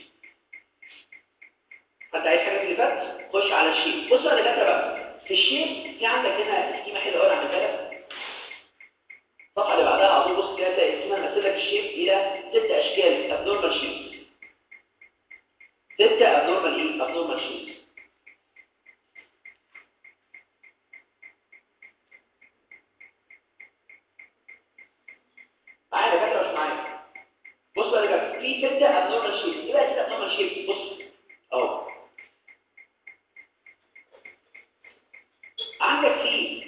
انت عايز حاجه في اللي فات خش على الشيت بصوا يا دكاتره بقى في الشيت في عندك هنا سكيمه حلوه قوي عملتها لك الصفحه اللي بعدها على طول بص كده تلاقي اسمها مثل لك الشيب الى ست اشكال ابنورمال شيب ستة ابنورمال ايه ابنورمال شيب معايا دكاتره مش معايا بص بقى يا دكاتره في ستة ابنورمال شيب ايه بقى ستة ابنورمال شيب بص اهو عندك في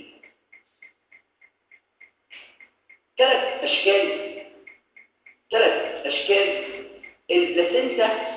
ثلاث اشكال ثلاث اشكال البلاسنتا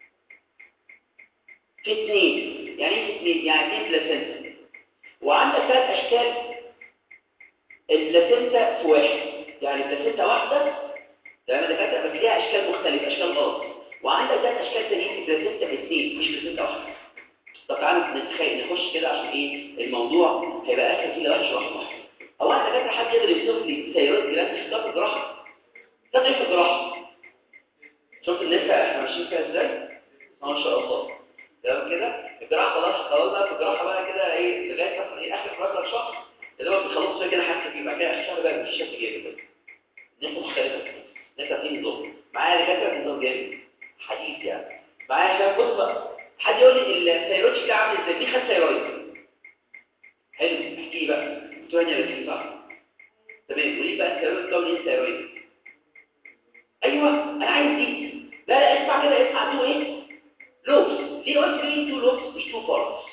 في اثنين يعني ايه في اثنين يعني اثنين بلاسنتا وعندك ثلاث اشكال البلاسنتا في واحد يعني بلاسنتا واحده تمام ده كده بس ليها اشكال مختلفه اشكال غلط وعندك ثلاث اشكال ثانيين في بلاسنتا في اثنين مش بلاسنتا واحده طب تعالوا نتخيل نخش كده عشان ايه الموضوع هيبقى اسهل كده واحد واحد واحد هو انا فاكر حد يقدر يوصف لي سيارات جراند في في الجراحه ده ايه في الجراحه شفت لسه احنا ماشيين فيها ازاي ما شاء الله تمام كده الجراحه خلاص خلاص بقى في الجراحه بقى كده ايه لغايه مثلا ايه اخر فتره شهر اللي هو بيخلصوا فيها كده حاسه فيه بعد كده اخر شهر بقى مفيش شكل جامد كده ناس مختلفه ناس في نظام معايا دكاتره نظام جامد حديث يعني معايا شباب بص بقى حد يقول لي الثيرويد ده عامل ازاي مين خد ثيرويد حلو احكي لي بقى انتوا هنا ركزوا صح تمام وليه بقى الثيرويد ده وليه الثيرويد ايوه انا عايز دي لا لا اسمع كده اسمع تو ايه لوبس ليه قلت ليه تو لوبس مش تو بارتس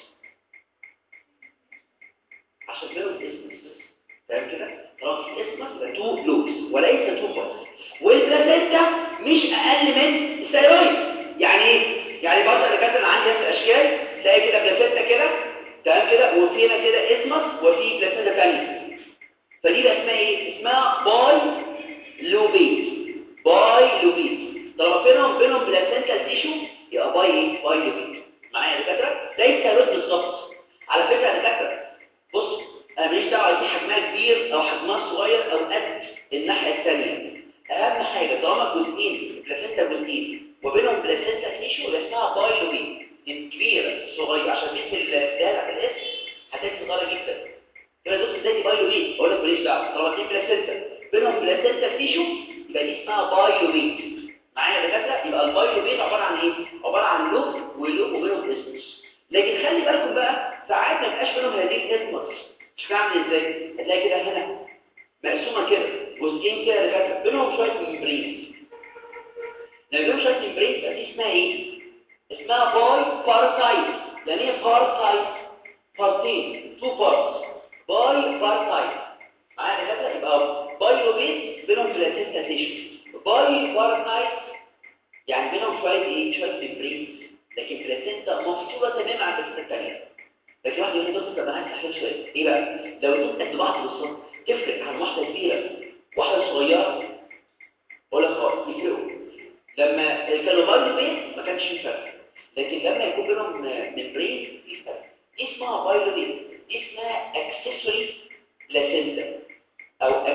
عشان بينهم اسم فاهم كده خلاص اسمك يبقى تو لوبس وليس تو بارتس والبلاسنتا مش اقل من الثيرويد يعني ايه يعني برضه اللي كانت عندي نفس الاشكال تلاقي كده بلاسنتا كده تمام كده وفي هنا كده اسمك وفي بلاسنتا ثانيه فدي بقى اسمها ايه اسمها باي لوبيت باي لوبيت طالما بينهم بينهم بلاسنتا تيشو يبقى باي ايه باي لوبيت معايا يا دكاتره زي الثيرويد بالظبط على فكره يا دكاتره بص انا ماليش دعوه دي حجمها كبير او حجمها صغير او قد الناحيه الثانيه اهم حاجه طالما جزئين بلاسنتا جزئين وبينهم بلاسنتا تيشو اللي اسمها باي لوبيت الكبيره الصغيره عشان اسم الداله في الاسم هتبقى صغيره جدا كده دوس ازاي دي باي لوبيت اقول لك ماليش دعوه طالما في بلاسنتا بينهم بلاسنتا تيشو يبقى دي اسمها باي لوبيت معايا يا دكاتره يبقى الباي لوبيت عباره عن ايه عباره عن لوب ولوب وبينهم اسمس لكن خلي بالكم بقى ساعات ما يبقاش بينهم هذه الاسمس مش بعمل ازاي هتلاقي كده هنا مقسومه كده جزئين كده يا دكاتره بينهم شويه ممبرين لما بينهم شويه ممبرين يبقى دي اسمها ايه اسمها باي باراسايت يعني ايه باراسايت بارتين تو بارتس باي باراسايت معايا يا دكاتره يبقى باي لوبيت بينهم بلاسنتا تيشو باي باراسايت يعني بينهم شويه ايه شويه ممبرين لكن بلاسنتا مفصوله تماما عن البلاسنتا الثانيه لكن واحد يقول لي دكتور طب انا عايز احل شويه ايه بقى لو دول قد بعض بالظبط تفرق عن واحده كبيره واحده صغيره ولا خالص يفرقوا لما كانوا باي لوبيت ما كانش في فرق لكن لما يكون بينهم ممبرين في فرق دي اسمها باي لوبيت دي اسمها اكسسوري بلاسنتا او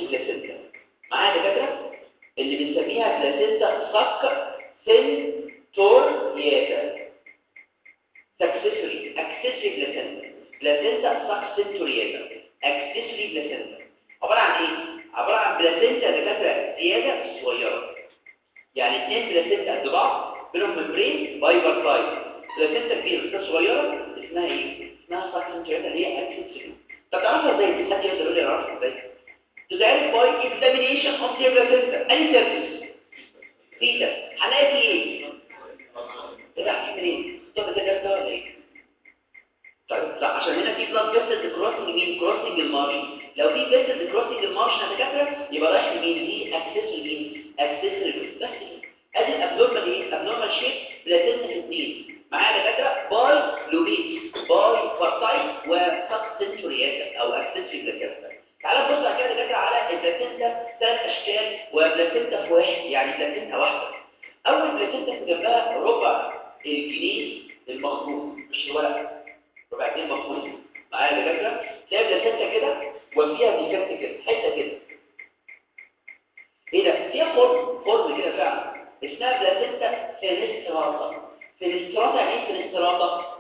بلاسنتا معايا دكاتره اللي بنسميها بلاسنتا صك سنتورياتا سكسسوري اكسسوري بلاسنتا بلاسنتا صك سنتورياتا اكسسوري بلاسنتا عباره عن ايه عباره عن بلاسنتا دكاتره زياده صغيره يعني اثنين بلاسنتا قد بعض بينهم ممبرين بايبر سايز بلاسنتا كبيره بس صغيره اسمها ايه اسمها صك سنتورياتا اللي هي اكسسوري طب تعرفها ازاي حد يقدر يقول لي اعرفها ازاي تتعرف باي اكزامينيشن اوف ذا بلاسنتا اي سيرفيس فيتا هنلاقي فيه ايه لا في منين طب ده ده ولا ايه طيب لا عشان هنا في بلاد فيسل كروسنج مين كروسنج المارجن لو في فيسل كروسنج المارجن يا دكاتره يبقى رايح لمين دي اكسس لمين اكسس بس ادي الابنورمال ايه ابنورمال شيب بلاتينتا في اثنين معايا دكاتره باي لوبيت باي فارتايت وسب سنتوريات او اكسس بلاتينتا تعال نبص على كده دكاتره على البلاتينتا ثلاث اشكال وبلاتينتا في واحد يعني بلاتينتا واحده اول بلاتينتا في جنبها ربع الجنيه المخروط مش الورق ربع جنيه مخروط معايا دكاتره تلاقي بلاتينتا كده وفيها ديكات كده حته كده ايه ده فيها فورم فورم كده فعلا اسمها بلاتينتا فينستراتا فينستراتا يعني ايه فينستراتا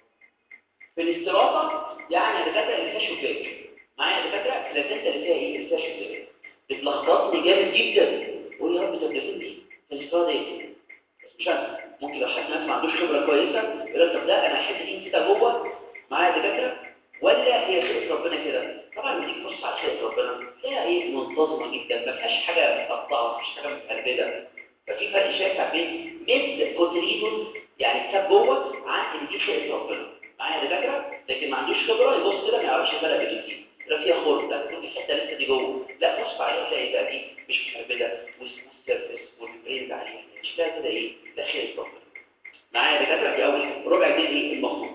فينستراتا يعني دكاتره اللي فيها شباك معايا دكاتره بلاتينتا اللي فيها ايه اللي فيها شباك بتلخبطني جامد جدا قول يا رب ده البلاتينتا دي فينستراتا ايه مش انا ممكن لو حد ناس ما عندوش خبره كويسه يقول لك طب ده انا الحته دي نسيتها جوه معايا دكاتره ولا هي خلقه ربنا كده طبعا لما تيجي تبص على خلقه ربنا تلاقيها ايه منتظمه جدا ما فيهاش حاجه متقطعه ما فيش حاجه متهربده ففي فرق شاسع بين ميد كوتريدون يعني كتاب جوه عن ان دي خلقه ربنا معايا دكاتره لكن ما عندوش خبره يبص كده ما يعرفش الفرق بين الاثنين لا فيها خرم لا تكون الحته لسه دي جوه لا بص عليها تلاقي بقى دي مش متهربده وسموث سيرفيس والبريز عليها مش كده كده ايه ده خلقه ربنا معايا دكاتره دي اول حاجه ربع جنيه ايه المخروط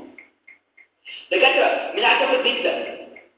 دكاتره مين عارف البيتزا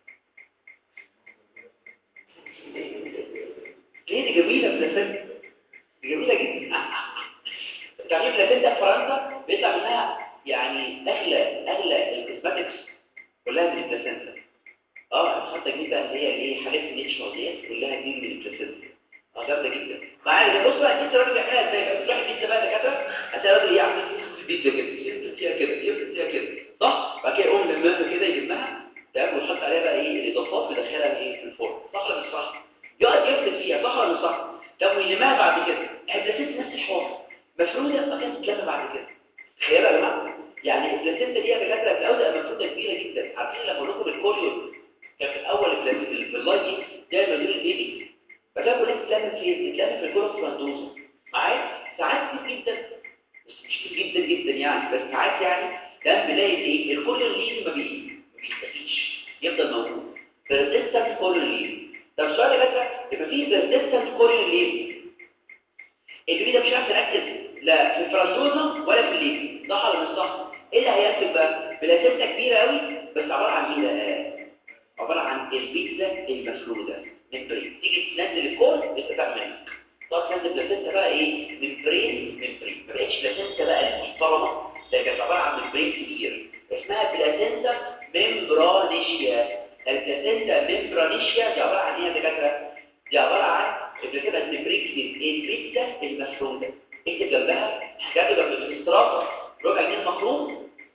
ليه دي جميله بلاسنتا دي جميله جدا تعرفين بلاسنتا في فرنسا بيطلع منها يعني اغلى اغلى الكوزماتكس كلها من البلاسنتا اه الخطه الجديده اللي هي ايه حاجات النيتشرال ديت كلها دي من البلاسنتا اه جامده جدا معايا بص بقى البيتزا الراجل بيعملها ازاي بقى تروح البيتزا بقى دكاتره هتلاقي الراجل يعمل البيتزا كده يفرد فيها كده يفرد فيها كده صح بعد كده يقوم لمها كده يلمها تمام ويحط عليها بقى ايه الاضافات ويدخلها ايه في الفرن صح ولا مش صح يقعد يفرد فيها صح ولا مش صح طب ويلمها بعد كده البلاسينتا نفس الحوار مفروده ما كانت تتلم بعد كده تخيلوا يا جماعه يعني البلاسينتا دي يا دكاتره في الاول تبقى مفروده كبيره جدا عارفين لما نقول الكوريون كان في الاول البلاسينتا في اللايت دي جاي مدير البيبي فكان بيقول لك تتلم فين تتلم في الكوره فرندوزا معايا ساعات كتير جدا بس مش كتير جدا جدا يعني بس ساعات يعني كان بنلاقي ايه الكوريون لين ما بي ما بيختفيش يفضل موجود persistent كوريون لين طب السؤال يا باشا يبقى في persistent كوريون لين البيبي ده مش عارف يركز لا في الفرندوزا ولا في الليل صح ولا مش صح ايه اللي هيركب بقى بلاسينتا كبيره قوي بس عباره عن ايه بقى عباره عن البيتزا المفروده ممبرين تيجي تنزل الكور بتتفق منك طب تنزل بلاسينتا بقى ايه ممبرين ممبرين ما بقتش بلاسينتا بقى المحترمه ده كانت عباره عن ممبرين كتير اسمها بلاسينتا ممبرانيشيا البلاسينتا ممبرانيشيا دي عباره عن ايه يا دكاتره دي عباره عن كده الممبرين كتير البيتزا المفروده اكتب جنبها كاتب جنب الاستراطه ربع جنيه مخروط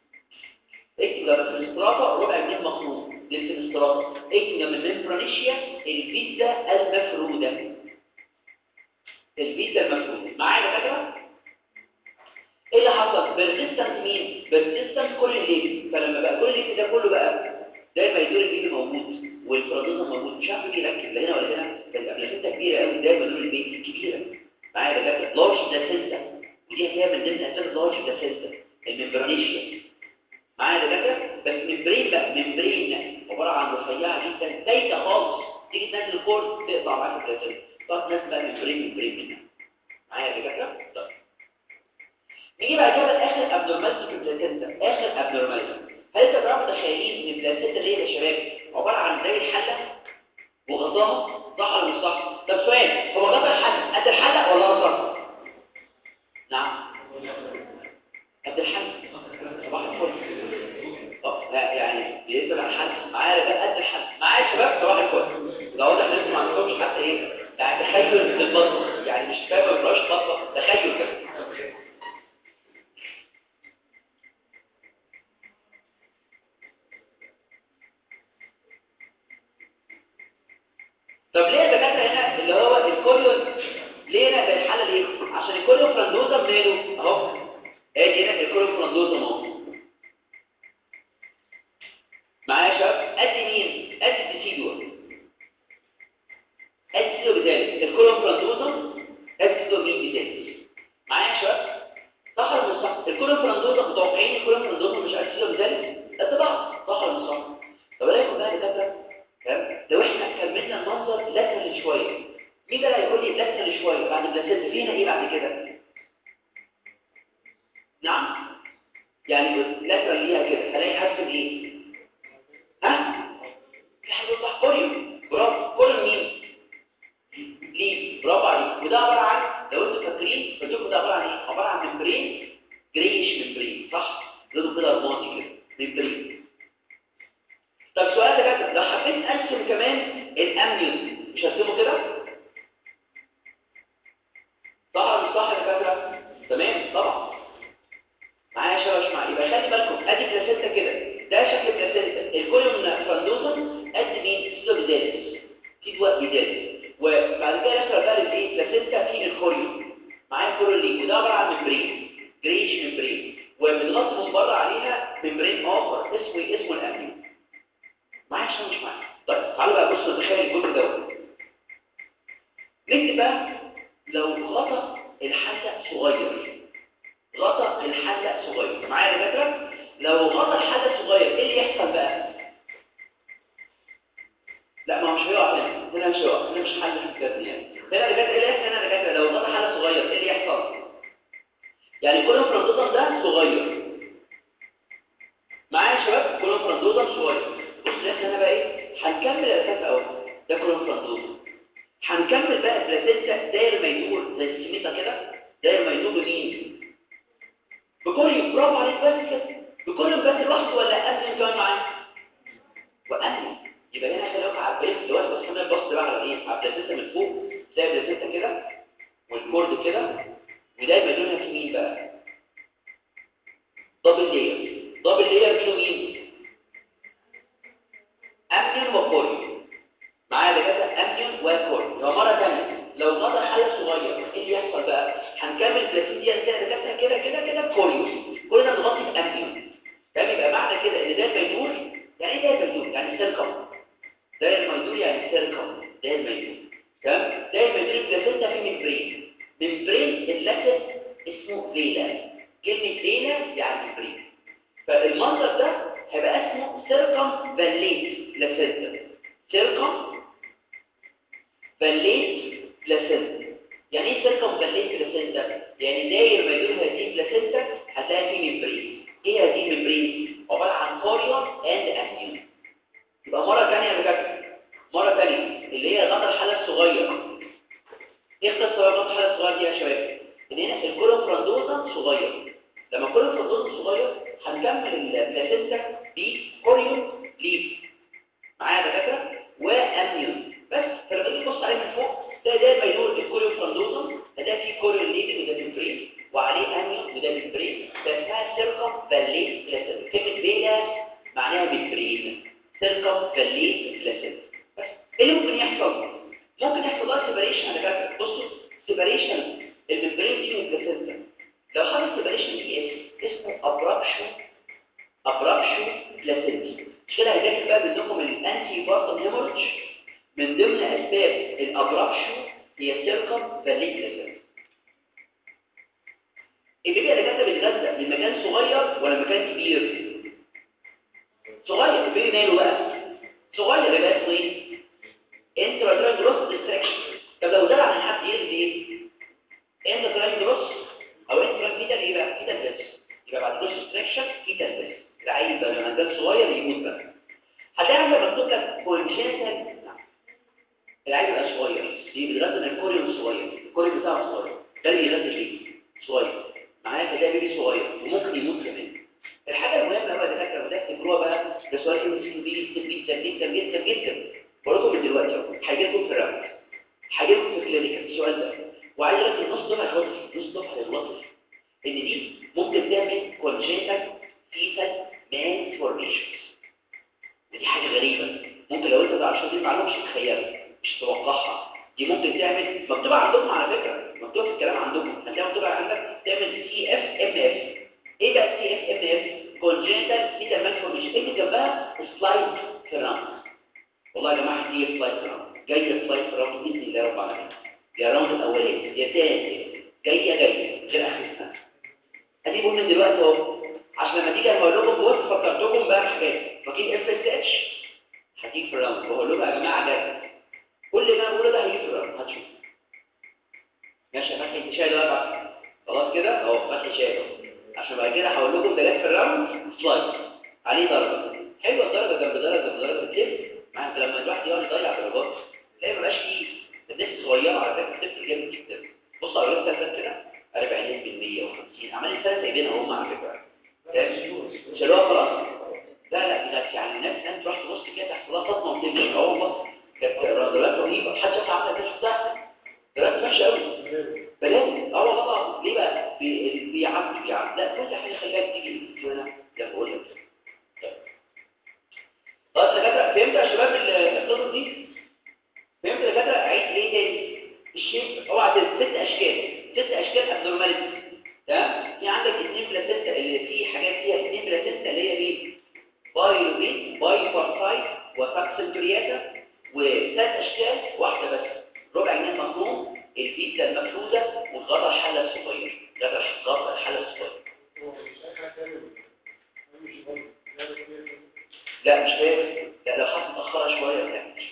اكتب جنب الاستراطه ربع جنيه مخروط دي الاستراطه اكتب جنب الممبرانيشيا البيتزا المفروده البيتزا المفروده معايا يا دكاتره ايه اللي حصل بيرسيستنت مين بيرسيستنت كل الليل فلما بقى كل الليل ده كله بقى زي ما يدور البيبي موجود والفرادوزا موجود مش عارف مين يركب لا هنا ولا هنا الابلاسينتا كبيره قوي زي ما يدور البيت كبيره معايا يا دكاتره لارج بلاسينتا ودي هي من ضمن اسباب اللارج بلاسينتا الممبرانيشيا معايا يا دكاتره بس ممبرين بقى ممبرين عباره عن رفيعه جدا دايته خالص تيجي تنزل الكورس تقطع معاك البلاسينتا تقعد ناس بقى ممبرين ممبرين منها معايا يا دكاتره طيب نيجي بعد كده لاخر ابنورماليتي في البلاسينتا اخر ابنورماليتي هل انت بقى متخيلين ان البلاسينتا دي يا شباب عباره عن زي الحله وغطاها صح ولا مش صح طب سؤال هو غطا الحله قد الحله ولا اصغر نعم قد الحله صباح الفل طب يعني بيسال عن الحله معايا ده قد الحله معايا يا شباب صباح الفل لو واضح ان انتوا ما عندكمش حد الكوريون ليه هنا بالحاله ليه عشان الكوريون فرندوزا ماله اهو ادي هنا الكوريون فرندوزا اهو معايا يا شباب ادي مين ادي الديسيدوا ادي الديسيدوا بذلك الكوريون فرندوزا ادي الديسيدوا مين بذلك معايا يا شباب صح ولا مش صح الكوريون فرندوزا متوقعين الكوريون فرندوزا مش ادي الديسيدوا بذلك قد بعض صح ولا مش صح طب الاقي بقى دكاتره تمام لو احنا كملنا المنظر لاترال شويه مين بقى يقول لي لاترال شويه بعد البلاسينتا فينا ايه بعد كده نعم يعني لاترال ليها كده هلاقي حاسس بايه ها في حاجه صح كوريو برافو كوريو مين ليه برافو عليك وده عباره عن لو انتوا فاكرين قلت لكم ده عباره عن ايه عباره عن ممبرين جريش ممبرين صح لونه كده رمادي كده ممبرين طب سؤال ده كده لو حبيت اقسم كمان الامنيون مش هرسمه كده صح ولا مش صح يا دكاتره تمام طبعا معايا يا شباب معايا يبقى خلي بالكم ادي بلاسينتا كده ده شكل بلاسينتا الكولوم فراندوزا قد مين سيزو بيزالس في جوا بيزالس وبعد كده يحصل بقى الايه بلاسينتا في الكوريوم معايا الكوريوم وده عباره عن ممبرين جريش ممبرين وبنغطي من بره عليها ممبرين اخر اسمه اسمه الامنيون معايا عشان مش معايا طيب تعالوا بقى بصوا نتخيل الجزء دوت نكتب بقى لو غطى الحلق صغير غطى الحلق صغير معايا يا دكاتره لو غطى الحلق صغير ايه اللي يحصل بقى لا ما هو مش هيقع هنا هنا مش هيقع هنا مش حل حكايتنا يعني هنا يا دكاتره ايه اللي يحصل هنا يا دكاتره لو غطى حلق صغير ايه اللي يحصل يعني كل فرندوزم ده صغير معايا يا شباب كل فرندوزم صغير بص احنا هنا بقى ايه هنكمل الاساس اهو ده كله فرندوزم هنكمل بقى البلاسينتا داير ما يدور زي السميطه كده داير ما يدور بمين بكوريوم برافو عليك بس كده بكوريوم بس لوحده ولا امن كمان معاه وامن يبقى هنا خلي بالك عبيت دلوقتي بس خلينا نبص بقى على ايه على البلاسينتا من فوق تلاقي البلاسينتا كده والكورد كده ودايما لونها في مين بقى دبل لير دبل لير فيه مين امنيون وكوريوم معايا دكاتره امنيون وكوريوم يبقى مره ثانيه لو غطى حاله صغير ايه اللي يحصل بقى هنكمل بلاسيديا كده دكاتره كده كده كده بكوريوم كلنا بنغطي بامنيون تمام يبقى معنى كده ان ده الميدور يعني ايه ده الميدور يعني سيركم ده الميدور يعني سيركم ده الميدور تمام ده الميدور البلاسينتا فيه ممبرين ممبرين اللاتس اسمه فيلا كلمه فيلا يعني ممبرين فالمنظر ده هيبقى اسمه سيركم فاليت بلاسينتا سيركم فاليت بلاسينتا يعني ايه سيركم فاليت بلاسينتا يعني داير ما يدور هذه البلاسينتا هتلاقي فيه ممبرين ايه هذه الممبرين عباره عن كوريون اند امنيون يبقى مره ثانيه يا دكاتره مره ثانيه اللي هي غطا الحاله الصغير ايه قصه غطا الحاله الصغير دي يا شباب ان هنا الكولون فرندوزا صغير لما الكولون فرندوزا صغير هنكمل البلاسينتا بكوريون ليف معايا دكاتره وامنيون بس فلما تيجي تبص عليه من فوق ده ده ما يدور الكوريون فرندوزا ده فيه كوريون ليف وده ممبرين وعليه امنيون وده ممبرين ده اسمها سيركم فاليت بلاسينتا كلمه فيلا معناها ممبرين سيركم فاليت بلاسينتا بس ايه اللي ممكن يحصل ممكن يحصل لها سيبريشن على فكره بصوا سيبريشن الممبرين دي من البلاسينتا لو حصل سيبريشن دي اسمه ابرابشن ابرابشن بلاسينتا مش كده هيذاكر بقى منكم الانتي بارتم هيموريدج من ضمن اسباب الابرابشن هي سيركم فاليت بلاسينتا البيبي اللي كاتب بيتغذى من مكان صغير ولا مكان كبير صغير البيبي ماله بقى صغير يبقى اسمه ايه انترا جروس ديستراكشن طب لو زاد عن حد يرضي ايه انترا جروس او انترا فيتال ايه بقى فيتال بس يبقى بعد جروس ديستراكشن فيتال بس العيل بقى لما كان صغير يموت بقى هتلاقي مثلا مكتوب لك كونجنتال العيل بقى صغير دي بيتغذى من الكوريوم الصغير الكوريوم بتاعه صغير ده اللي بيغذى ليه صغير معايا فده بيبي صغير وممكن يموت كمان الحاجه المهمه بقى دكاتره وده تجربه بقى ده سؤال ام سي بي جدا جدا جدا جدا بقول من دلوقتي اهو هيجي لكم في الراوند هيجي لكم في الكلينيكال السؤال ده وعايز اقول لك النص دفعه هيغلط نص دفعه هيغلط ان دي ممكن تعمل كونجنتال فيتال مان فورميشنز ودي حاجه غريبه ممكن لو انت ما تعرفش دي المعلومه مش تتخيلها مش تتوقعها دي ممكن تعمل مكتوبه عندكم على فكره مكتوبه في الكلام عندكم هتلاقي مكتوبه عندك تعمل سي اف ام اف ايه بقى سي اف ام اف كونجنتال فيتال مالفورميشن ايه جنبها سلايد فيرام والله يا جماعه دي سلايد فيرام جايه سلايد فيرام باذن الله رب العالمين يا راوند الاولاني يا تاني جايه جايه غير اخر السنه ادي بقول من دلوقتي اهو عشان لما تيجي اقول لكم بص فكرتكم بقى بحاجات فاكرين اف اس اتش هتيجي في الراوند بقول لكم يا جماعه ده كل اللي انا بقوله ده هيجي في الراوند هتشوف ماشي يا فتحي انت شايل بقى خلاص كده اهو فتحي شايل اهو عشان بعد كده هقول لكم ده جت في الراوند سلايد عليه درجه حلوه الدرجه جنب درجه جنب درجه بتلف مع انت لما الواحد يقعد يضيع درجات تلاقي مبقاش فيه الناس صغيره على فكره بتفرق جامد جدا بص على الويب سايت كده 40 و50 عمال السنه سايبينها هم على فكره شالوها خلاص لا لا دي كانت يعني الناس كانت تروح تبص كده تحصل لها صدمه وتمشي اه والله كانت درجات رهيبه محدش يعرف عملها كده شفتها درجات وحشه قوي بلاد اه والله طبعا ليه بقى بي- بيعدي بيعدي لا كل حاجه خليها تيجي هنا زي ما بقول لك خلاص يا دكاتره فهمت يا شباب القصص دي فهمت يا دكاتره عيد ليه تاني الشيب اوعى تنسى ست اشكال ست اشكال ابنورماليتي تمام في عندك اثنين بلاسينتا اللي في حاجات فيها اثنين بلاسينتا اللي هي مين بايروبين باي بارسايت وفاكسنتورياتا وثلاث اشكال واحده بس ربع جنيه مصنوع الفيتا المفروده والغطا الحله الصغير ده غطا الحله الصغير لا مش فاهم لا لو حد متاخره شويه لا مش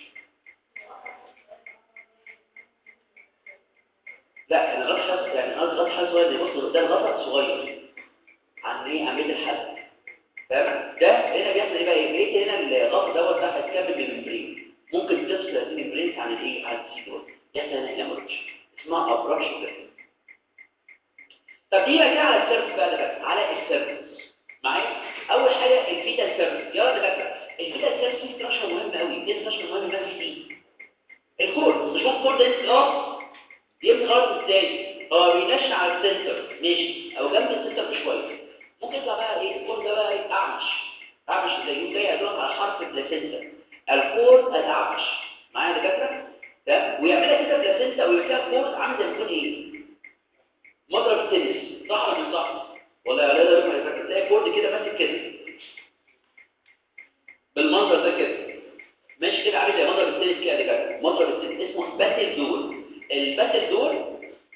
لا انا غطا حل يعني قصدي غطا حل صغير اللي بص ده الغطا صغير عن ايه عن بيت الحل فاهم ده هنا بيحصل ايه بقى ايه بقيت هنا الغطا دوت ده هيتكمل بالممبرين ممكن تفصل الممبرين عن الايه عن السيدون يحصل هنا هيموريدج اسمها ابراكشن طب دي بقى كده على السيرفس بقى ده بقى على السيرفس معايا اول حاجه الفيتال سيرفس يلا ده بقى الفيتال سيرفس دي ستراكشر مهم قوي دي ستراكشر مهم بس فيه الكور مش بس الكور ده انت اه يمشي خالص ازاي هو بينشأ على السنتر ماشي او جنب السنتر بشويه ممكن يطلع بقى ايه الكور ده بقى ايه اعمش اعمش زي يقول جاي يدور على حرف البلاسينتا الكور الاعمش معايا يا دكاتره تمام ويعملها كده بلاسينتا ويبقى كور عامل زي ما يكون ايه مضرب التنس صح ولا مش صح ولا لا لا لا فاكر تلاقي كورد كده ماسك كده بالمنظر ده كده ماشي كده عامل زي مضرب التنس كده كده مضرب التنس اسمه باتل دور الباتل دور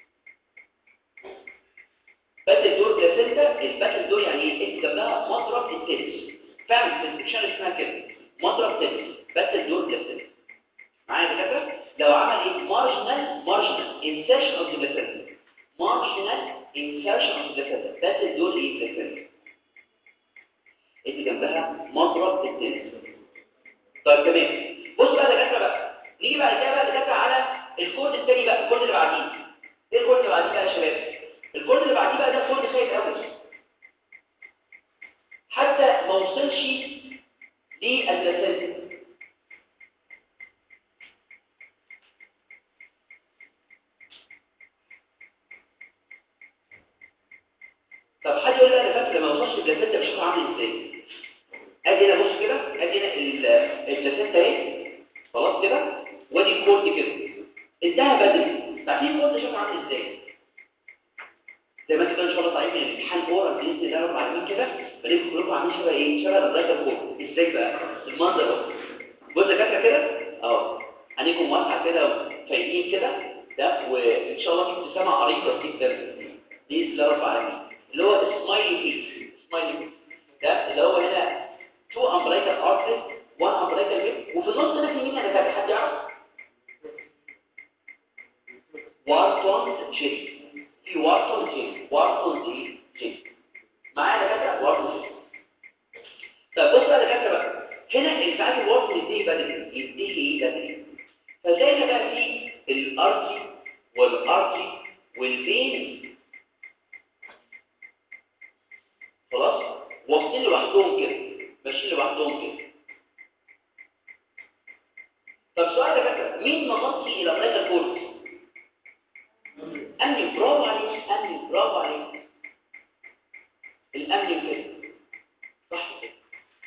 باتل دور بلاسنتا الباتل دور يعني ايه اكتب جنبها مضرب التنس فعلا الديسكريبشن اسمها كده مضرب تنس باتل دور بلاسنتا معايا يا دكاتره لو عمل ايه مارجنال مارجنال انسيرشن اوف ذا بلاسنتا مارجنال انسيرشن اوف ذا بلاسنتا باتل دور ايه بلاسنتا اللي جنبها مضرب التنس طيب تمام بص بقى يا دكاتره بقى نيجي بعد كده بقى دكاتره على الكود الثاني بقى الكود اللي بعديه ايه الكود اللي بعديه بقى يا شباب الكود اللي بعديه بقى ده كود خايف قوي حتى ما وصلش للبلاسنتا طب حد يقول لي انا فاكر لما وصلش للبلاسنتا بشوفها عامل ازاي ادي هنا بص كده ادي هنا البلاسنتا اهي خلاص كده وادي الكورد كده انتهى بدري عارفين الكورد شكله عامل ازاي زي ما انت كده ان شاء الله طالعين من الامتحان اورا باذن الله رب العالمين كده بلاقيكم كلكم عاملين شبه ايه شبه الرايت كورد ازاي بقى المنظر ده بص يا كده كده اهو عينيكم واسعه كده وفايقين كده ده وان شاء الله في ابتسامه عريضه جدا باذن الله رب العالمين اللي هو السمايلي فيس سمايلي فيس ده اللي هو هنا تو امبريكال ارتريز وان امبريكال فيس وفي النص هنا في مين انا فاكر حد يعرف وارتون جي في وارتون جي وارتون جي جي معايا دكاتره وارتون جي طب بص بقى دكاتره بقى هنا الفعال الوارتون يديه بدري يديه ايه بدري فزي ما بقى في الارتي والارتي والفين خلاص واصلين لوحدهم كده ماشيين لوحدهم كده طب سؤال يا دكاتره مين مغطي الى مريض الكورس امني برافو عليك امني برافو عليك الامن كده صح كده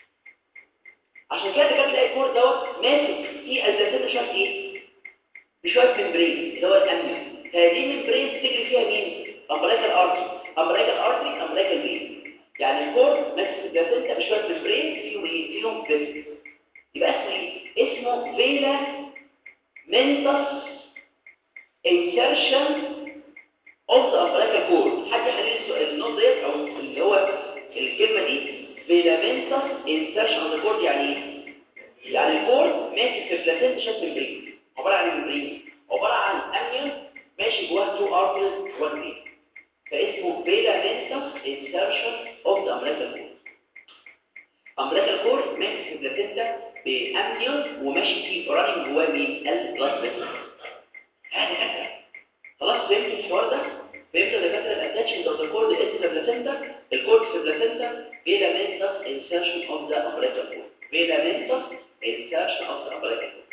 عشان كده كده تلاقي الكور دوت ماسك في الزيتون شاف ايه مش بشويه ممبرين اللي هو الامنيون هذه الممبرين بتجري فيها مين امبريكال ارتري امبريكال ارتري امبريكال فين يعني الكور ماسك البلاسنتا بشويه ممبرين فيهم ايه فيهم فيسل يبقى اسمه ايه اسمه فيلا منتس insertion of the umbilical cord حد يحلل السؤال النص ديت او اللي هو الكلمه دي فيلامنتس insertion of the cord يعني ايه يعني الكورد ماشي في البلاسنتا شات ممبرين عباره عن ممبرين عباره عن امنيون ماشي جواه تو ارترز وان فين فاسمه فيلامنتس insertion of the umbilical cord umbilical cord ماشي في البلاسنتا بامنيون وماشي فيه راننج جواه مين البلاد فيسل هذا كده خلاص فهمت الحوار ده فهمت دكاتره الاتاتشمنت اوف ذا كورد از ذا بلاسنتا الكورد في البلاسنتا فيلامنتس insertion of the umbilical cord فيلامنتس insertion of the umbilical cord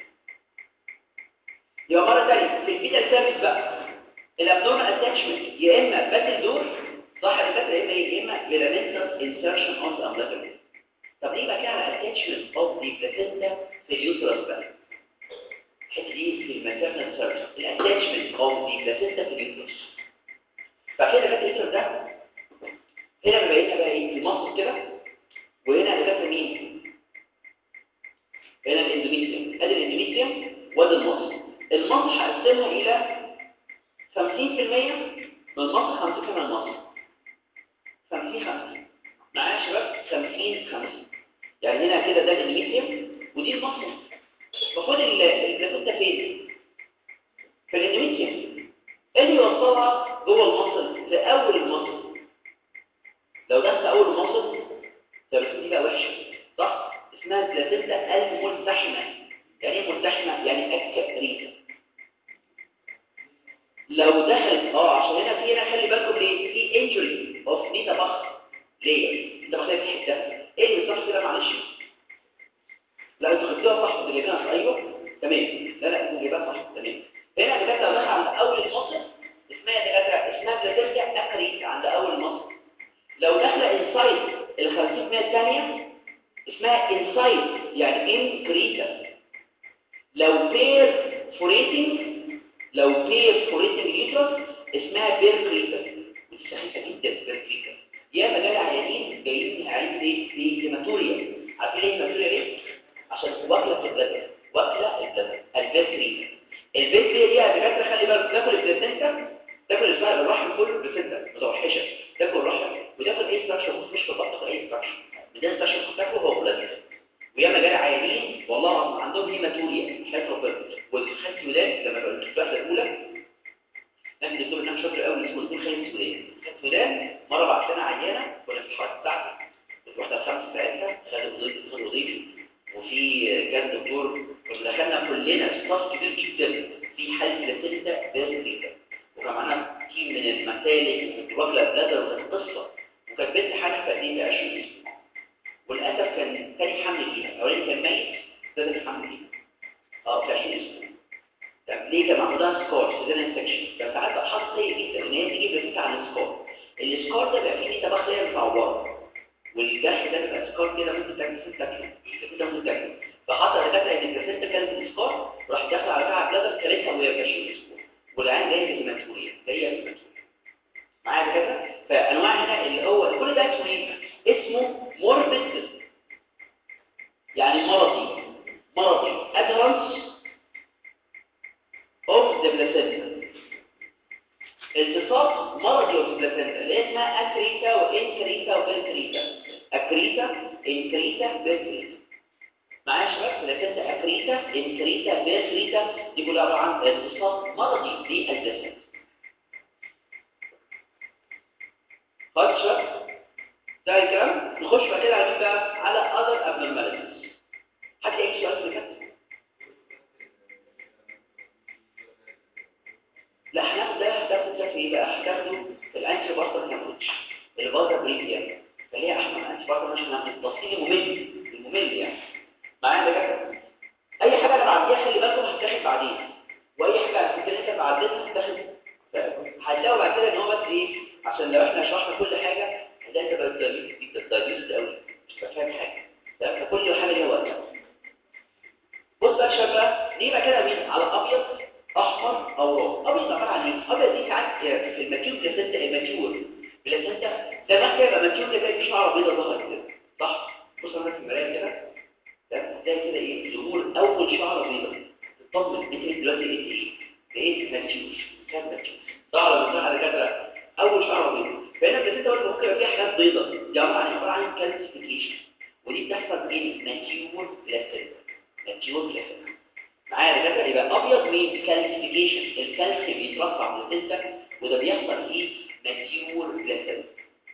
يبقى مره ثانيه في البيتا سيرفيس بقى الابنورمال اتاتشمنت يا اما باتل دور صح يا دكاتره يا اما يا اما فيلامنتس insertion of the umbilical cord طب ليه بقى كده على attachment of the placenta في اليوترس بقى الحته دي في الماتيرنال سيرفيس الاتاتشمنت اوف دي بلاسينتا في اليوترس فكده كده اليوترس ده هنا بقينا بقى ايه في مصر كده وهنا هنلاقي مين هنا الاندوميتريوم ادي الاندوميتريوم وادي المصر المصر هقسمها الى 50% من المصر 50% من المصر 50 50 معايا يا شباب 50 50 يعني هنا كده ده الاندوميتريوم ودي المصر المفروض البلاسنتا فين في الاندوميتريوم ايه اللي يوصلها جوه المصل في اول المصل لو ده في اول المصل البلاسنتا دي بقى وحشه صح اسمها البلاسنتا الملتحمه يعني ايه ملتحمه يعني اكريته لو دخلت اه عشان هنا في هنا خلي بالكم ليه في انجري اوف نيتا بخ ليه انت بخلي في حته ايه اللي صح كده معلش لا انتوا خدتوها صح انتوا جايبينها صح ايوه تمام لا لا انتوا جايبينها صح تمام هنا دكاتره دخل عند اول المصل اسمها دكاتره اسمها بلاسنتا اكريت عند اول المصل لو داخله انسايد ال 50% الثانيه اسمها انسايد يعني انكريتا لو بير فوريتنج لو بير فوريتنج يوترس اسمها بير كريتا ودي سخيفه جدا بير كريتا يا مجال عيانين جايين عيانين ايه في هيماتوريا عارفين ليه هيماتوريا ليه عشان واكله في البلد واكله البلد البيتري البيتري دي يا دكاتره خلي بالك تاكل البلاسنتا تاكل الفرق الرحم كله البلاسنتا متوحشه تاكل الرحم وتاكل اي ستراكشر مش في البطن اي ستراكشر ده ستراكشر تاكله هو بلاد ويا مجال عيانين والله عندهم هيماتوريا حيث ربنا والخالد ولاد لما بقى الوحده الاولى كان الدكتور هناك شاطر قوي اسمه الدكتور خالد ولاد خالد ولاد مره بعت لنا عيانه كنا في الحركه بتاعتي الوحده الخامسه بتاعتها خالد وظيفي دكتور وظيفي وفي كان دكتور كنا دخلنا كلنا ستاف كبير جدا في حاله بلاسنتا بيرفكتا وكان معانا تيم من المسالك واكله بلادر وكانت قصه وكانت بنت حامل في قديم 20 اسبوع وللاسف كان تاني حمل ليها اولاني كان ميت ثالث حمل ليها اه في 20 اسبوع طب ليه كان عندها سكار سيزن انفكشن كان ساعات بقى حظ سيء جدا ان هي تيجي بلاسنتا على السكار السكار ده بقى فيه طبقه خليه متعوره والجرح ده بيبقى سكار كده ممكن تعمل فيه تاكله كده ممكن تاكله فحصل الدكاتره ان البلاسنتا كانت السكار راح داخل على بتاع بلادر كلتها وهي في 20 اسبوع والعين جايه بهيماتوريا جايه بهيماتوريا معايا كده فانواع هنا اللي هو كل ده اسمه ايه اسمه موربيد يعني مرضي مرضي adherence of the placenta التصاق مرضي of the placenta اللي اسمها اكريتا وانكريتا وانكريتا اكريتا انكريتا بنكريتا معايا يا شباب placenta اكريتا انكريتا بنكريتا دي كلها عباره عن التصاق مرضي للبلاسنتا خلاص شباب ده الكلام نخش بقى كده على بقى على other abnormalities حد اي سؤال في كده لا هناخد ده هتاخد ده في ايه بقى هتاخده في الانتي بارتر هيموريدج البارتر بريديا فليه يا احمد انتي بارتر مش هناخد التفصيل الممل الممل يعني معايا ده كده اي حاجه انا بعديها خلي بالكم هتاخد بعدين واي حاجه ممكن انت بعدتها هتاخد هتلاقوا بعد كده ان هو بس ايه عشان لو احنا شرحنا كل حاجه هتلاقي انت بقى دايجست قوي مش فاهم حاجه تمام فكل حاجه ليها وقتها بص بقى يا شباب نيجي بقى كده مين على ابيض احمر اوراق ابيض عباره عن ايه ابيض دي ساعات في الماتيور بلاسنتا الماتيور بلاسنتا زمان كده يبقى ماتيور كده في شعره بيضاء ظهرت كده صح بص انا في المرايه كده ده زي كده ايه ظهور اول شعره بيضاء تطمن انت دلوقتي لقيت ايه لقيت ماتيور كان ماتيور صح ولا مش على كده اول شعره بيضاء فهنا البلاسنتا برضه ممكن يبقى فيها حاجات بيضاء دي عباره عن عباره عن كالسيفيكيشن ودي بتحصل فين ماتيور بلاسنتا ماتيور بلاسنتا معايا كده يبقى ابيض مين كالسيفيكيشن الكالسيوم بيترفع من البلاسنتا وده بيحصل فيه ماتيور بلاسنتا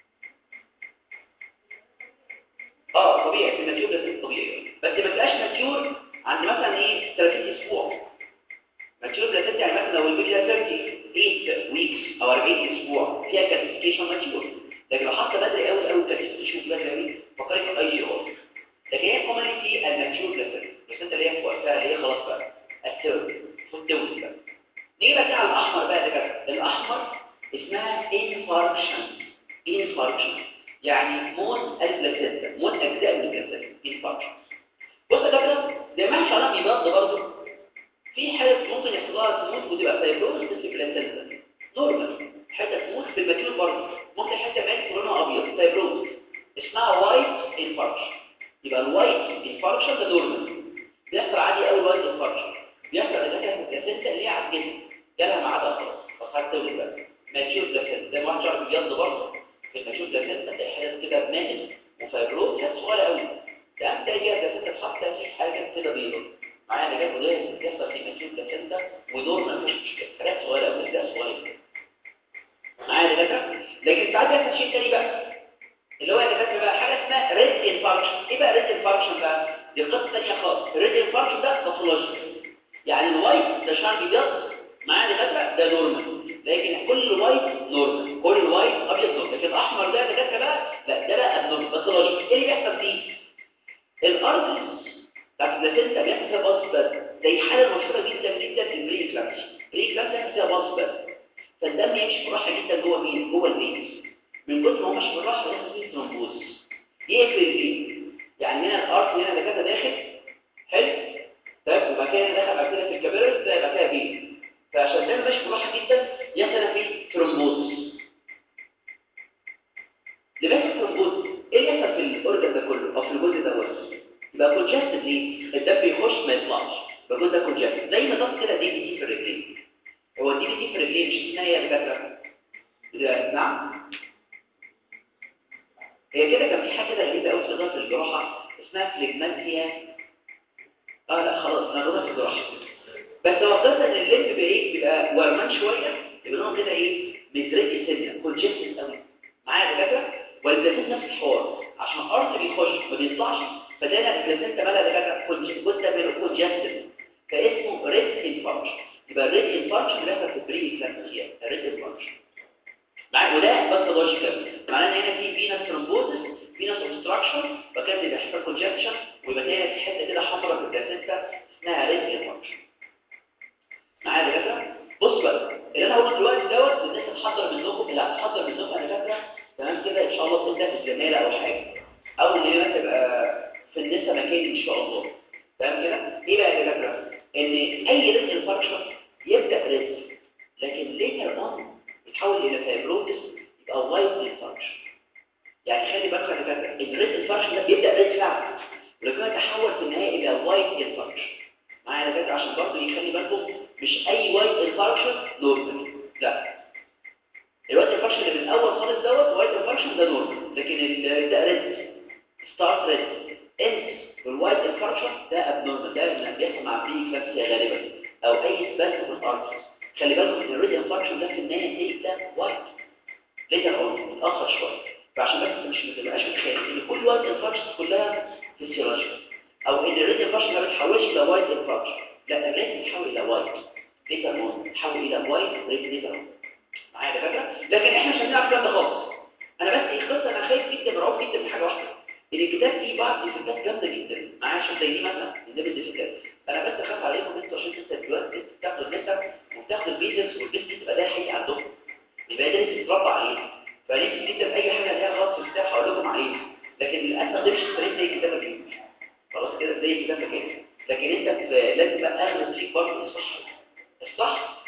اه طبيعي في الماتيور بلاسنتا طبيعي بس ما تبقاش ماتيور عند مثلا ايه 30 اسبوع ماتيور بلاسنتا يعني مثلا لو البيبي ده 38 ويكس او 40 اسبوع فيها كالسيفيكيشن ماتيور لكن لو حتى بدري قوي قوي كالسيفيكيشن بدري قوي فكرت في اي جي ار لكن هي كومنتي الماتيور بلاسنتا البلاسنتا اللي هي في وقتها اللي هي خلاص بقى الثيرد فوتوز بقى نيجي بقى على الاحمر بقى ده كده الاحمر اسمها انفاركشن انفاركشن يعني موت البلاسنتا موت اجزاء من البلاسنتا انفاركشن بص يا كده زي ما احنا شرحنا بيضاد برضه في حاجه ممكن يحصل لها تموت وتبقى فايبروز في البلاسنتا نورمال حته تموت في الماتيور برضه ممكن حته مات لونها ابيض فايبروز اسمها وايت انفاركشن يبقى الوايت انفاركشن ده نورمال بيحصل عادي قوي الوايت انفاركشن بيحصل اذا كانت البلاسنتا اللي هي على الجسم جالها ميعاد خلاص خلاص تولد بقى ماتيور بلاسنتا زي ما واحد شعر بيض برضه في الماتيور بلاسنتا تلاقي حاجات كده ماتت وفايبروز حاجات صغيره قوي تمام تلاقي كده البلاسنتا اتحط في حاجه كده بيضاء معايا ده وده بيحصل في ماتيور بلاسنتا ودور ما فيش مشكله حاجات صغيره قوي ازاي صغيره كده معايا ده كده لكن ساعات بيحصل شيء تاني بقى اللي هو اللي فاكر بقى حاجه اسمها ريد انفاركشن ايه بقى ريد انفاركشن بقى دي قصه ثانيه خالص الريد انفاركشن ده باثولوجي يعني الوايت ده شعر بيض معاه دكاتره ده نورمال لكن كل الوايت نورمال كل الوايت ابيض نورمال لكن الاحمر ده دكاتره بقى لا ده بقى ابنورمال باثولوجي ايه اللي بيحصل فيه الارتريز بتاعت البلاسنتا بيحصل فيها باص بس زي حاله مشهوره جدا جدا البري كلامسي البري كلامسي بيحصل فيها باص بس فالدم يمشي بالراحه جدا جوه مين جوه الفينس من كتر ما هو ماشي بالراحه يحصل فيه ترومبوز يقفل الفين يعني هنا الارت هنا دكاتره داخل حلو طيب وبعد كده دخل بعد كده في الكابيلاريز ده يبقى فيها فين فعشان ده ماشي بالراحه جدا يحصل فيه ترومبوز لباس الترومبوز ايه اللي يحصل في الاورجن ده كله او في الجزء ده بس يبقى كونجستد ليه الدم بيخش ما يطلعش يبقى الجزء ده كونجستد زي ما ضغط كده دي بي دي في الرجلين هو الدي بي دي في الرجلين مش اسمها هي دكاتره نعم هي كده كان في حاجه كده غريبه قوي في اداره الجراحه اسمها فليجمانتيا اه لا خلاص انا غلطت في الجراحه بس لو قلت ان الليمف بيبقى ايه بيبقى ورمان شويه يبقى لونه كده ايه مدرك سنه كونجستد قوي معايا دكاتره والبلاسنت نفس الحوار عشان الارض بيخش ما بيطلعش فده البلاسنت مالها دكاتره كونجستد ده كونجستد فاسمه ريد انفاركشن يبقى الريد انفاركشن اللي بيحصل في البري كلامسيا الريد انفاركشن معايا وده بس لوجيكال معناه ان هنا في فينس ترومبوزس فينس اوبستراكشن فكان بيحصل كونجكشن ويبقى هنا في حته كده حمراء في البلاسنتا اسمها ريد انفاركشن معايا يا دكاتره بص بقى اللي انا هقوله دلوقتي دوت للناس اللي حاضره منكم اللي هتحضر منكم انا فاكره تمام كده ان شاء الله تبدا في الزماله او حاجه او ان هي تبقى في النساء مكاني ان شاء الله تمام كده ايه بقى يا دكاتره ان اي ريد انفاركشن يبدا ريد لكن ليتر اون يتحول الى فايبروتس يبقى وايت انفاركشن يعني خلي بالك يا دكاتره الريد انفاركشن ده بيبدا ريد فعلا ولكن يتحول في النهايه الى وايت انفاركشن معايا يا دكاتره عشان برضه يخلي بالكم مش اي وايت انفاركشن نورمال لا الوايت انفاركشن اللي من الاول خالص دوت وايت انفاركشن ده نورمال لكن ده ريد ستارت ريد انت والوايت انفاركشن ده ابنورمال ده بيحصل مع بري كلابسيا غالبا او اي سباسم في الارترز خلي بالكم ان الريد انفاركشن ده في النهايه ده وايت ليتر اون متاخر شويه فعشان بس مش ما تبقاش متخيل ان كل وايت انفاركشن كلها فيسيولوجيكال او ان الريد انفاركشن ما بتحولش الى وايت انفاركشن لا الريد بتحول الى وايت ليتر اون بتحول الى وايت ريد ليتر اون معايا يا فاكره لكن احنا مش هنلعب الكلام ده خالص انا بس ايه قصه انا خايف جدا مرعوب جدا من حاجه واحده ان الكتاب فيه بعض الديفكتات جامده جدا معايا عشان زي دي مثلا النبي الديفكتات انا بس اخاف عليكم انتوا عشان انتوا دلوقتي بتاخدوا النسب وبتاخدوا البيزنس والبيزنس تبقى ده حقيقي عندكم يبقى ده لسه تتربى عليه فنفسي جدا اي حاجه ليها غلط في الكتاب هقول لكم عليها لكن للاسف ده مش طريق زي الكتاب الجديد خلاص كده زي الكتاب كده لكن انت لازم بقى اغلب فيك برضه الصح الصح ان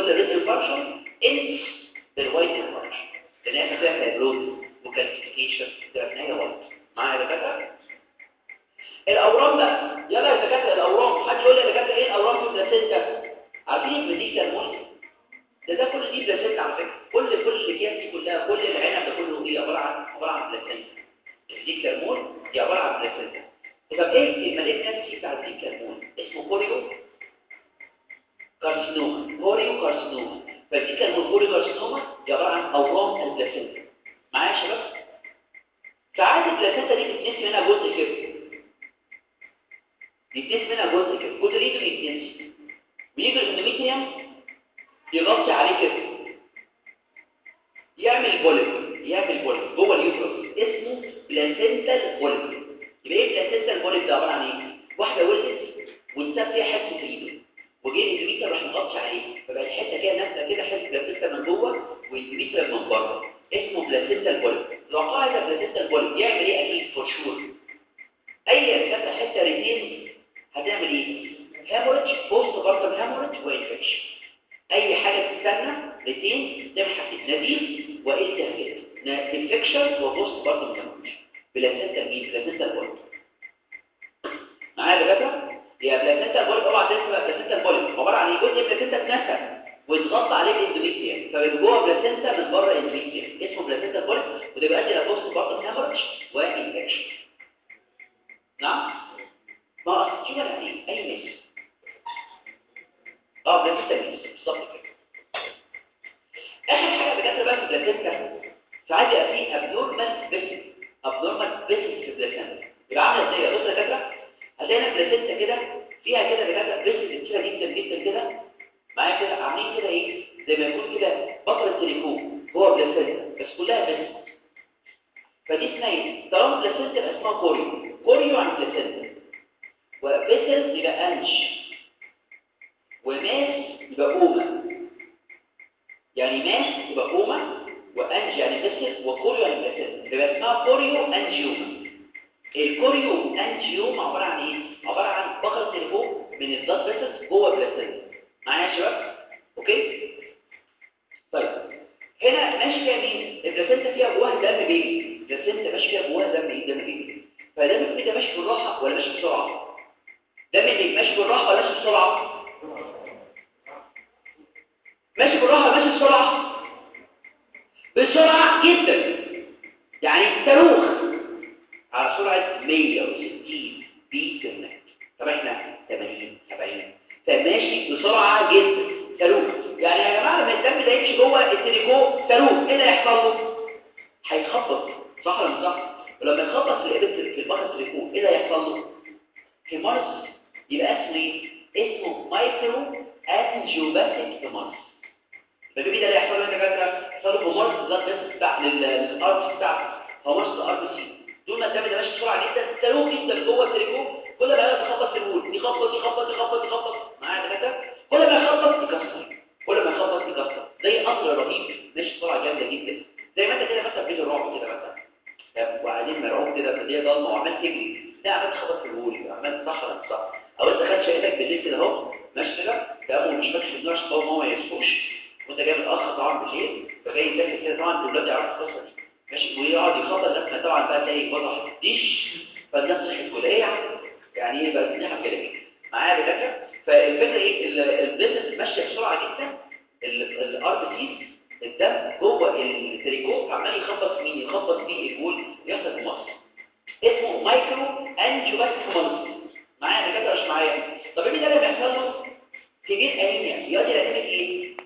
كل الريتم فانكشن انس بالوايت فانكشن لان احنا فيها فايبروز وكالسيفيكيشن ده في النهايه وايت معايا يا دكاتره الاورام بقى يلا يا دكاتره الاورام حد يقول لي يا دكاتره ايه الاورام في البلاسينتا عارفين البلاسينتا المولي ده ده كل دي بلاسينتا على فكره كل كل الاكياس دي كلها كل العنب ده كله ايه عباره عن عباره عن بلاسينتا الديكلارمول دي عباره عن بلاسينتا طب ايه المالجنسي بتاع الديكلارمول اسمه كوريو كارسينوما كوريو كارسينوما فالديكلارمول كوريو كارسينوما دي عباره عن اورام البلاسينتا معايا يا شباب ساعات البلاسينتا دي بتنسي منها جزء كده يتنسي منها جزء كده جزء ليه يتنسي ويجي الاندوميتريوم يغطي عليه كده يعمل بوليب يعمل بوليب جوه اليوترس اسمه بلاسنتال بوليب يبقى ايه بلاسنتال بوليب ده عباره عن ايه واحده ولدت واتساب فيها حته ريدو وجه الاندوميتريوم راح مغطي عليه فبقت الحته فيها نازله كده حته بلاسنتا من جوه والاندوميتريوم من بره اسمه بلاسنتال بوليب لو قاعده بلاسنتال بوليب يعمل ايه اكيد فور شور اي كانت حته ريتين هتعمل ايه هاموريدج بوست بارتم هاموريدج وانفكشن اي حاجه تستنى ريتين تعمل حاجتين نزيف والتهابات انفكشن وبوست بارتم هاموريدج بلاسنتا مين بلاسنتا البوليب معايا يا دكاتره يا بلاسنتا البوليب اوعى تنسى بلاسنتا البوليب عباره عن ايه جزء بلاسنتا اتنسى ويتغطى عليه الاندوميتريوم فبيبقى جوه بلاسنتا من بره اندوميتريوم اسمه بلاسنتا البوليب وده بيؤدي الى بوست بارتم هاموريدج وانفكشن نعم ما اصل شو يعني اي مس اه بلاسنتا ميس بالظبط كده اخر حاجه بجد بقى في البلاسنتا ساعات يبقى فيه ابنورمال بيسل ابنورمال بيسل في البلاسنتا يبقى عامله ازاي بص يا دكاتره هتلاقي هنا البلاسنتا كده فيها كده بجد بيسل كتيره جدا جدا كده معايا كده عاملين كده ايه زي ما يكون كده بقره تليفون جوه بلاسنتا بس كلها بيسل فدي اسمها ايه طالما بلاسنتا يبقى اسمها كوريو كوريو عن بلاسنتا وبيسل يبقى انش وماس يبقى اوما يعني ماس يبقى اوما وانج يعني بيسل وكوريو يعني بيسل يبقى اسمها كوريو انجيوما الكوريو انجيوما عباره عن ايه عباره عن بقره تليفون من البلاد فيسلز جوه بلاسنتا معايا يا شباب اوكي طيب هنا ماشي فيها مين البلاسنتا فيها جواها دم بيبي البلاسنتا ماشي فيها جواها دم ايه دم بيبي فدم البيبي ده ماشي بالراحه ولا ماشي بسرعه دم البيبي ماشي بالراحه ولا ماشي بسرعه ماشي بالراحه ماشي بسرعه بسرعه جدا يعني صاروخ على سرعه 160 بيت بير مينت طب احنا 80 70 فماشي بسرعه جدا صاروخ يعني يا جماعه لما الدم ده يمشي جوه التريكو صاروخ ايه اللي هيحصل له هيخبط صح ولا مش صح ولما يخبط في الابت في البحر التريكو ايه اللي هيحصل له هيمارس يبقى اسمه ايه اسمه مايكرو انجيوباثيك هيمارس فالبيبي ده اللي هيحصل له كده يحصل له هيمارس بالظبط بتاع للارض بتاعه هيمارس الارض سي طول ما الدم ده ماشي بسرعه جدا صاروخ جدا جوه التريكو كل ما يخبط في الوول يخبط يخبط يخبط يخبط معايا كده كل ما يخبط يكسر كل ما يخبط يكسر زي قطر رهيب ماشي بسرعه جامده جدا زي ما انت كده مثلا بيت الرعب كده مثلا وقاعدين مرعوب كده في الدنيا ضلمه وعمال تجري ده عمال تخبط في الوول عمال صح ولا مش صح او انت خدت شقتك بالليل كده اهو ماشي كده تمام ومش فاكر النوع عشان بابا وماما ما يصحوش وانت جاي متاخر طبعا بالليل فجاي تاكل كده طبعا الاولاد يعرفوا القصه دي ماشي ويقعد يخبط الناس طبعا بقى تلاقي وضع ديش فالناس صحت ولا ايه يعني ايه بقى بنلعب كده معايا يا دكاتره فالفكره ايه البيزنس ماشيه بسرعه جدا الار بي سي الدم جوه التريكو عمال يخبط في مين يخبط في الجول يحصل في مصر اسمه مايكرو انجيوباثيك مونس معايا يا دكاتره مش معايا طب ايه ده اللي بيحصل له كبير انيميا يؤدي الى ايه